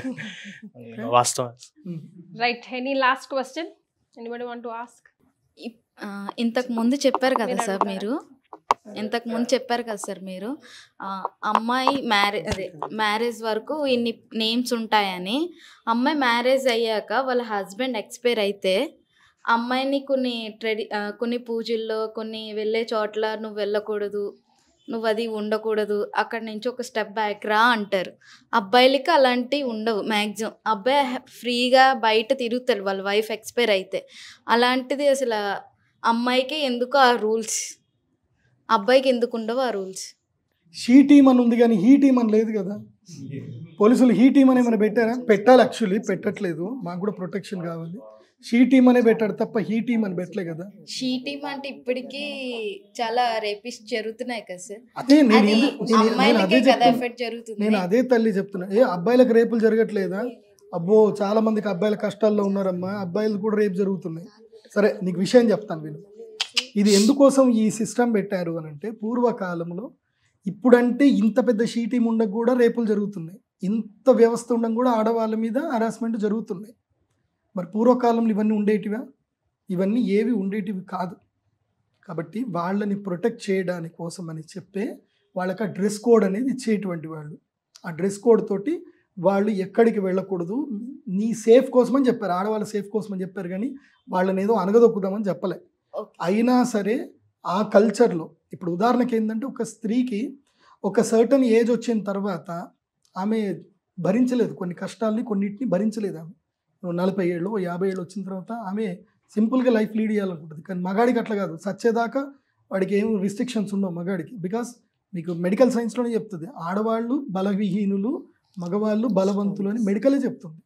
వాస్తవం
right any last question anybody want to ask
ఇప్- ఆ, ఇంతకు ముందు చెప్పారు కదా
మీరు
సార్
అడుగుతారా?
మీరు ఇంతకు ముందు చెప్పారు కదా సార్ మీరు ఆ, అమ్మాయి మ్యారేజ్ అదే మ్యారేజ్ వరకు ఇన్ని నేమ్స్ ఉంటాయని అమ్మాయి మ్యారేజ్ అయ్యాక వాళ్ళ హస్బెండ్ ఎక్స్పైర్ అయితే అమ్మాయిని కొన్ని ట్రెడి ఆ, కొన్ని పూజల్లో కొన్ని వెళ్ళే చోట్ల నువ్వు వెళ్ళకూడదు నువ్వు అది ఉండకూడదు అక్కడ నుంచి ఒక స్టెప్ బ్యాక్ రా అంటారు అబ్బాయిలకి అలాంటివి ఉండవు మ్యాక్సిమం అబ్బాయి హ- ఫ్రీగా బయట తిరుగుతాడు వాళ్ళ వైఫ్ ఎక్స్పైర్ అయితే అలాంటిది అసలు అమ్మాయికి ఎందుకు ఆ రూల్స్ అబ్బాయికి ఎందుకు ఉండవు ఆ రూల్స్
షీ టీమ్ అని ఉంది కానీ హీ టీమ్ అని లేదు కదా పోలీసులు హీ టీమ్ అని ఏమైనా పెట్టారా పెట్టాలి యాక్చువల్లీ పెట్టట్లేదు మాకు కూడా ప్రొటెక్షన్ కావాలి షీ టీమ్ అనే పెట్టాడు తప్ప హీ టీమ్ అని పెట్టలే కదా
షీటీమ్ అంటే ఇప్పటికీ చాలా రేపిస్ట్ జరుగుతున్నాయి కదా సార్
అదే నేను
అది
ఎందుకు- నేను- నేను
అమ్మాయిలకే
అదే
కదా
చెప్తున్నా
ఎఫెక్ట్ జరుగుతుంది
నేను అదే తల్లి చెప్తున్నా ఏ అబ్బాయిలకు రేపులు జరగట్లేదా అబ్బో చాలా మందికి అబ్బాయిల కష్టాల్లో ఉన్నారమ్మా అబ్బాయిలు కూడా రేపు జరుగుతున్నాయి సరే నీకు విషయం చెప్తాను విను ఇది ఎందుకోసం ఈ సిస్టమ్ పెట్టారు అని అంటే పూర్వకాలంలో ఇప్పుడంటే ఇంత పెద్ద షీటీ ఉండక కూడా రేపులు జరుగుతున్నాయి ఇంత వ్యవస్థ ఉండడం కూడా ఆడవాళ్ళ మీద హరాస్మెంట్ జరుగుతున్నాయి మరి పూర్వకాలంలో ఇవన్నీ ఉండేటివా ఇవన్నీ ఏవి ఉండేటివి కాదు కాబట్టి వాళ్ళని ప్రొటెక్ట్ చేయడానికి కోసం అని చెప్పే వాళ్ళకి ఆ డ్రెస్ కోడ్ అనేది ఇచ్చేటువంటి వాళ్ళు ఆ డ్రెస్ కోడ్ తోటి వాళ్ళు ఎక్కడికి వెళ్ళకూడదు నీ సేఫ్ కోసమని చెప్పారు ఆడవాళ్ళ సేఫ్ కోసమని చెప్పారు కానీ వాళ్ళని ఏదో అనగదొక్కుదామని చెప్పలే
ఓకే
అయినా సరే ఆ కల్చర్లో ఇప్పుడు ఉదాహరణకి ఏంటంటే ఒక స్త్రీకి ఒక సర్టన్ ఏజ్ వచ్చిన తర్వాత ఆమె భరించలేదు కొన్ని కష్టాలని కొన్నిటిని భరించలేదు ఆమె నలభై ఏళ్ళు ఓ యాభై ఏళ్ళు వచ్చిన తర్వాత ఆమె సింపుల్గా లైఫ్ లీడ్ చేయాలనుకుంటుంది కానీ మగాడికి అట్లా కాదు సచ్చేదాకా వాడికి ఏం రిస్ట్రిక్షన్స్ ఉండవు మగాడికి బికాస్ మీకు మెడికల్ సైన్స్లోనే చెప్తుంది ఆడవాళ్ళు బలవిహీనులు మగవాళ్ళు బలవంతులు అని మెడికలే చెప్తుంది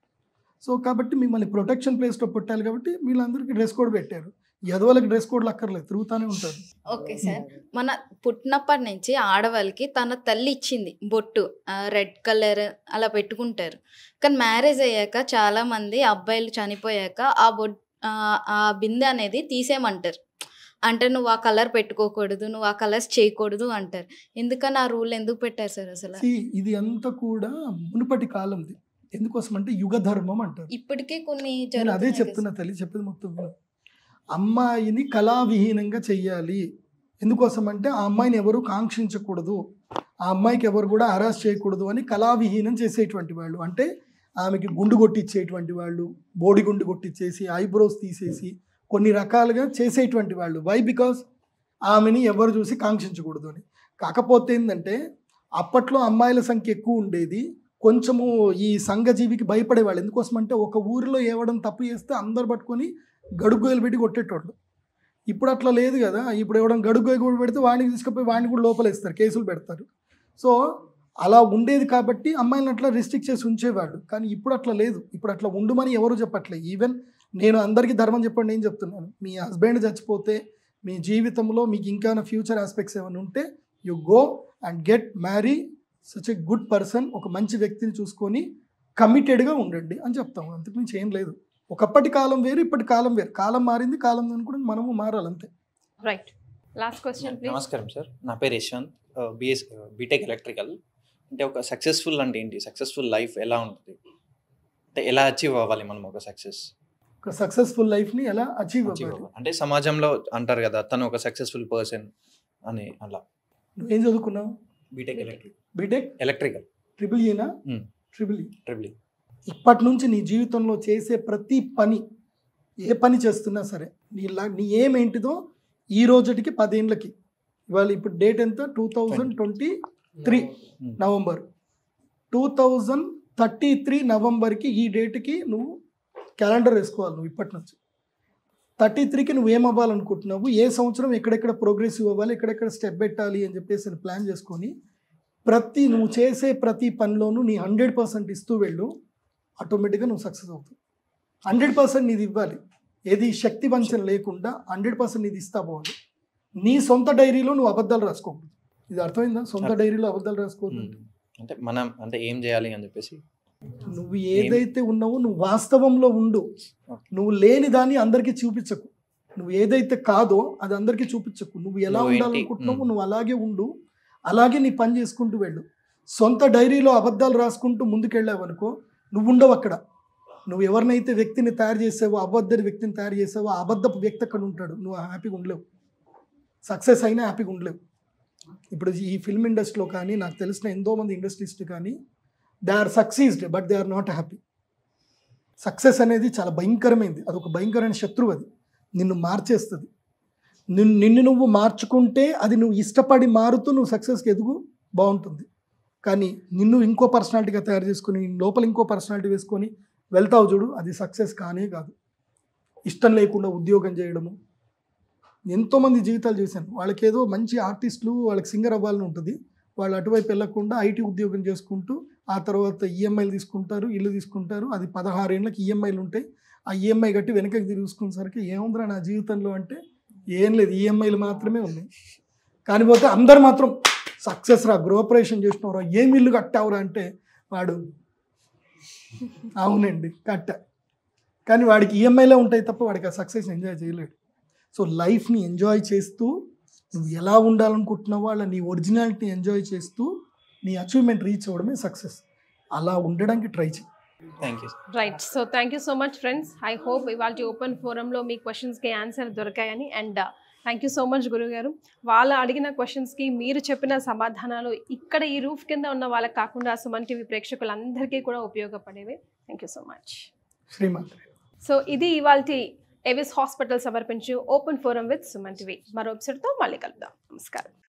సో కాబట్టి మిమ్మల్ని ప్రొటెక్షన్ ప్లేస్లో పెట్టాలి కాబట్టి వీళ్ళందరికీ డ్రెస్ కోడ్ పెట్టారు ఎదవలకి డ్రెస్ కోడ్లు అక్కర్లేదు తిరుగుతూనే ఉంటారు
ఓకే సార్ మన పుట్టినప్పటి నుంచి ఆడవాళ్ళకి తన తల్లి ఇచ్చింది బొట్టు రెడ్ కలర్ అలా పెట్టుకుంటారు కానీ మ్యారేజ్ అయ్యాక చాలా మంది అబ్బాయిలు చనిపోయాక ఆ బొట్ ఆ, ఆ బిందె అనేది తీసేయమంటారు అంటే నువ్వు ఆ కలర్ పెట్టుకోకూడదు నువ్వు ఆ కలర్స్ చేయకూడదు అంటారు ఎందుకని ఆ రూల్ ఎందుకు పెట్టారు సార్ అసలు
See, ఇది అంతా కూడా మునుపటి కాలంది ఎందుకోసం అంటే యుగ ధర్మం అంటారు
ఇప్పటికే కొన్ని
నేను అదే
జరుగుతున్నాయి
చెప్తున్నా
కదా
తల్లి చెప్పేది మొత్తం విను. అమ్మాయిని కళావిహీనంగా చెయ్యాలి ఎందుకోసం అంటే ఆ అమ్మాయిని ఎవరు కాంక్షించకూడదు ఆ అమ్మాయికి ఎవరు కూడా అరెస్ట్ చేయకూడదు అని కళావిహీనం చేసేటువంటి వాళ్ళు అంటే ఆమెకి గుండు కొట్టించేటువంటి వాళ్ళు బోడి గుండు కొట్టించేసి ఐబ్రోస్ తీసేసి కొన్ని రకాలుగా చేసేటువంటి వాళ్ళు వై బికాస్ ఆమెని ఎవరు చూసి కాంక్షించకూడదు అని కాకపోతే ఏంటంటే అప్పట్లో అమ్మాయిల సంఖ్య ఎక్కువ ఉండేది కొంచెము ఈ సంఘజీవికి భయపడేవాళ్ళు ఎందుకోసం అంటే ఒక ఊరిలో ఏవడం తప్పు చేస్తే అందరు పట్టుకొని గడుగులు పెట్టి కొట్టేటోళ్ళు ఇప్పుడు అట్లా లేదు కదా ఇప్పుడు ఎవడం గడుగు కూడా పెడితే వాడిని తీసుకుపోయి వాడిని కూడా లోపలేస్తారు కేసులు పెడతారు సో అలా ఉండేది కాబట్టి అమ్మాయిలను అట్లా రిస్ట్రిక్ట్ చేసి ఉంచేవాళ్ళు కానీ ఇప్పుడు అట్లా లేదు ఇప్పుడు అట్లా ఉండుమని ఎవరు చెప్పట్లేదు ఈవెన్ నేను అందరికీ ధర్మం చెప్పండి నేను చెప్తున్నాను మీ హస్బెండ్ చచ్చిపోతే మీ జీవితంలో మీకు ఇంకా ఫ్యూచర్ ఆస్పెక్ట్స్ ఏమైనా ఉంటే you go and get marry such a good person ఒక మంచి వ్యక్తిని చూసుకొని కమిటెడ్గా ఉండండి అని చెప్తాము అంతకుమించి ఏం లేదు ఒకప్పటి కాలం వేరు ఇప్పటి కాలం వేరు కాలం మారింది కాలం అనుకుని మనము మారాలి అంతే
రైట్ లాస్ట్ క్వశ్చన్ ప్లీజ్
నమస్కారం సార్ నా పేరు యశ్వంత్ బిఎస్ బీటెక్ ఎలక్ట్రికల్ అంటే ఒక సక్సెస్ఫుల్ అంటే ఏంటి సక్సెస్ఫుల్ లైఫ్ ఎలా ఉంటుంది అంటే ఎలా అచీవ్ అవ్వాలి మనం ఒక సక్సెస్
ఒక సక్సెస్ఫుల్ లైఫ్ని ఎలా అచీవ్
అచీవ్
అవ్వాలి
అవ్వాలి అంటే సమాజంలో అంటారు కదా తను ఒక సక్సెస్ఫుల్ పర్సన్ అని అలా
నువ్వేం చదువుకున్నావు
BTech electric
BTech
electrical
triple ఈనా
Hmm.
ట్రిపుల్ ఈ
ట్రిపుల్
ఇప్పటి నుంచి నీ జీవితంలో చేసే ప్రతి పని ఏ పని చేస్తున్నా సరే నీ లా నీ ఏం ఏంటిదో ఈ రోజుటికి పదేళ్ళకి ఇవాళ ఇప్పుడు డేట్ ఎంత two thousand twenty three November two thousand thirty three నవంబర్కి ఈ డేట్కి నువ్వు క్యాలెండర్ వేసుకోవాలి నువ్వు ఇప్పటి నుంచి థర్టీ త్రీకి నువ్వు ఏం అవ్వాలనుకుంటున్నావు ఏ సంవత్సరం ఎక్కడెక్కడ ప్రోగ్రెసివ్ అవ్వాలి ఎక్కడెక్కడ స్టెప్ పెట్టాలి అని చెప్పేసి ప్లాన్ చేసుకొని ప్రతి నువ్వు చేసే ప్రతి పనిలోనూ నీ హండ్రెడ్ పర్సెంట్ ఇస్తూ వెళ్ళు ఆటోమేటిక్గా నువ్వు సక్సెస్ అవుతావు హండ్రెడ్ పర్సెంట్ నీది ఇవ్వాలి ఏది శక్తి వంచన లేకుండా హండ్రెడ్ పర్సెంట్ నీది ఇస్తా పోవాలి నీ సొంత డైరీలో నువ్వు అబద్ధాలు రాసుకోకూడదు ఇది అర్థమైందా సొంత
అర్థం.
డైరీలో అబద్ధాలు రాసుకోవద్దు
అంటే మనం అంటే ఏం చేయాలి అని చెప్పేసి
నువ్వు ఏదైతే ఉన్నావో నువ్వు వాస్తవంలో ఉండు నువ్వు లేని దాన్ని అందరికీ చూపించకు నువ్వు ఏదైతే కాదో అది అందరికీ చూపించకు నువ్వు ఎలా
నువ్వు ఏంటి?
ఉండాలనుకుంటున్నావో
మ్మ్.
నువ్వు అలాగే ఉండు అలాగే నీ పని చేసుకుంటూ వెళ్ళు సొంత డైరీలో అబద్ధాలు రాసుకుంటూ ముందుకెళ్ళావు అనుకో నువ్వు ఉండవు అక్కడ నువ్వు ఎవరినైతే వ్యక్తిని తయారు చేసావో అబద్ధ వ్యక్తిని తయారు చేసావో ఆ అబద్ధపు వ్యక్తి అక్కడ ఉంటాడు నువ్వు హ్యాపీగా ఉండలేవు సక్సెస్ అయినా హ్యాపీగా ఉండలేవు ఇప్పుడు ఈ ఫిల్మ్ ఇండస్ట్రీలో కానీ నాకు తెలిసిన ఎంతో మంది ఇండస్ట్రీస్ట్ కానీ they are succeeded but they are not happy success అనేది చాలా భయంకరమైంది అది ఒక భయంకరమైన శత్రువు అది నిన్ను మార్చేస్తుంది నిన్ను నిన్ను నువ్వు మార్చుకుంటే అది నువ్వు ఇష్టపడి మారుతూ నువ్వు సక్సెస్కి ఎదుగు బాగుంటుంది కానీ నిన్ను ఇంకో పర్సనాలిటీగా తయారు చేసుకుని నీ లోపల ఇంకో పర్సనాలిటీ వేసుకొని వెళ్తావు చూడు అది సక్సెస్ కానే కాదు ఇష్టం లేకుండా ఉద్యోగం చేయడము ఎంతోమంది జీవితాలు చూశాను వాళ్ళకి ఏదో మంచి ఆర్టిస్టులు వాళ్ళకి సింగర్ అవ్వాలని ఉంటుంది వాళ్ళు అటువైపు వెళ్ళకుండా ఐటీ ఉద్యోగం చేసుకుంటూ ఆ తర్వాత ఈఎంఐలు తీసుకుంటారు ఇల్లు తీసుకుంటారు అది పదహారేళ్ళకి ఈఎంఐలు ఉంటాయి ఆ ఈఎంఐ కట్టి వెనకకి తిరుగుకునేసరికి ఏముందిరా నా జీవితంలో అంటే ఏం లేదు ఈఎంఐలు మాత్రమే ఉన్నాయి కానీ పోతే అందరు మాత్రం సక్సెస్ రా గృహప్రవేశం చేసినవరా ఏం ఇల్లు కట్టావురా అంటే వాడు అవునండి కట్ట కానీ వాడికి ఈఎంఐలే ఉంటాయి తప్ప వాడికి ఆ సక్సెస్ ఎంజాయ్ చేయలేడు సో లైఫ్ని ఎంజాయ్ చేస్తూ నువ్వు ఎలా ఉండాలనుకుంటున్నావో అలా నీ ఒరిజినాలిటీ ఎంజాయ్ చేస్తూ నీ అచీవ్మెంట్ రీచ్ అవ్వడమే సక్సెస్ అలా ఉండడానికి ట్రై చేయి
thank you
right so thank you so much friends I hope ఇవాళ ఓపెన్ ఫోరంలో మీ క్వశ్చన్స్కి ఆన్సర్ దొరికాయని and thank you so much గురువు గారు వాళ్ళు అడిగిన క్వశ్చన్స్కి మీరు చెప్పిన సమాధానాలు ఇక్కడ ఈ రూఫ్ కింద ఉన్న వాళ్ళకి కాకుండా సుమన్ టీవీ ప్రేక్షకులందరికీ కూడా ఉపయోగపడేవి thank you so much
Shrimant
so ఇది ఇవాళ ఎవిస్ హాస్పిటల్ సమర్పించు open forum with Suman TV మరో ఎపిసోడ్తో మళ్ళీ కలుద్దాం నమస్కారం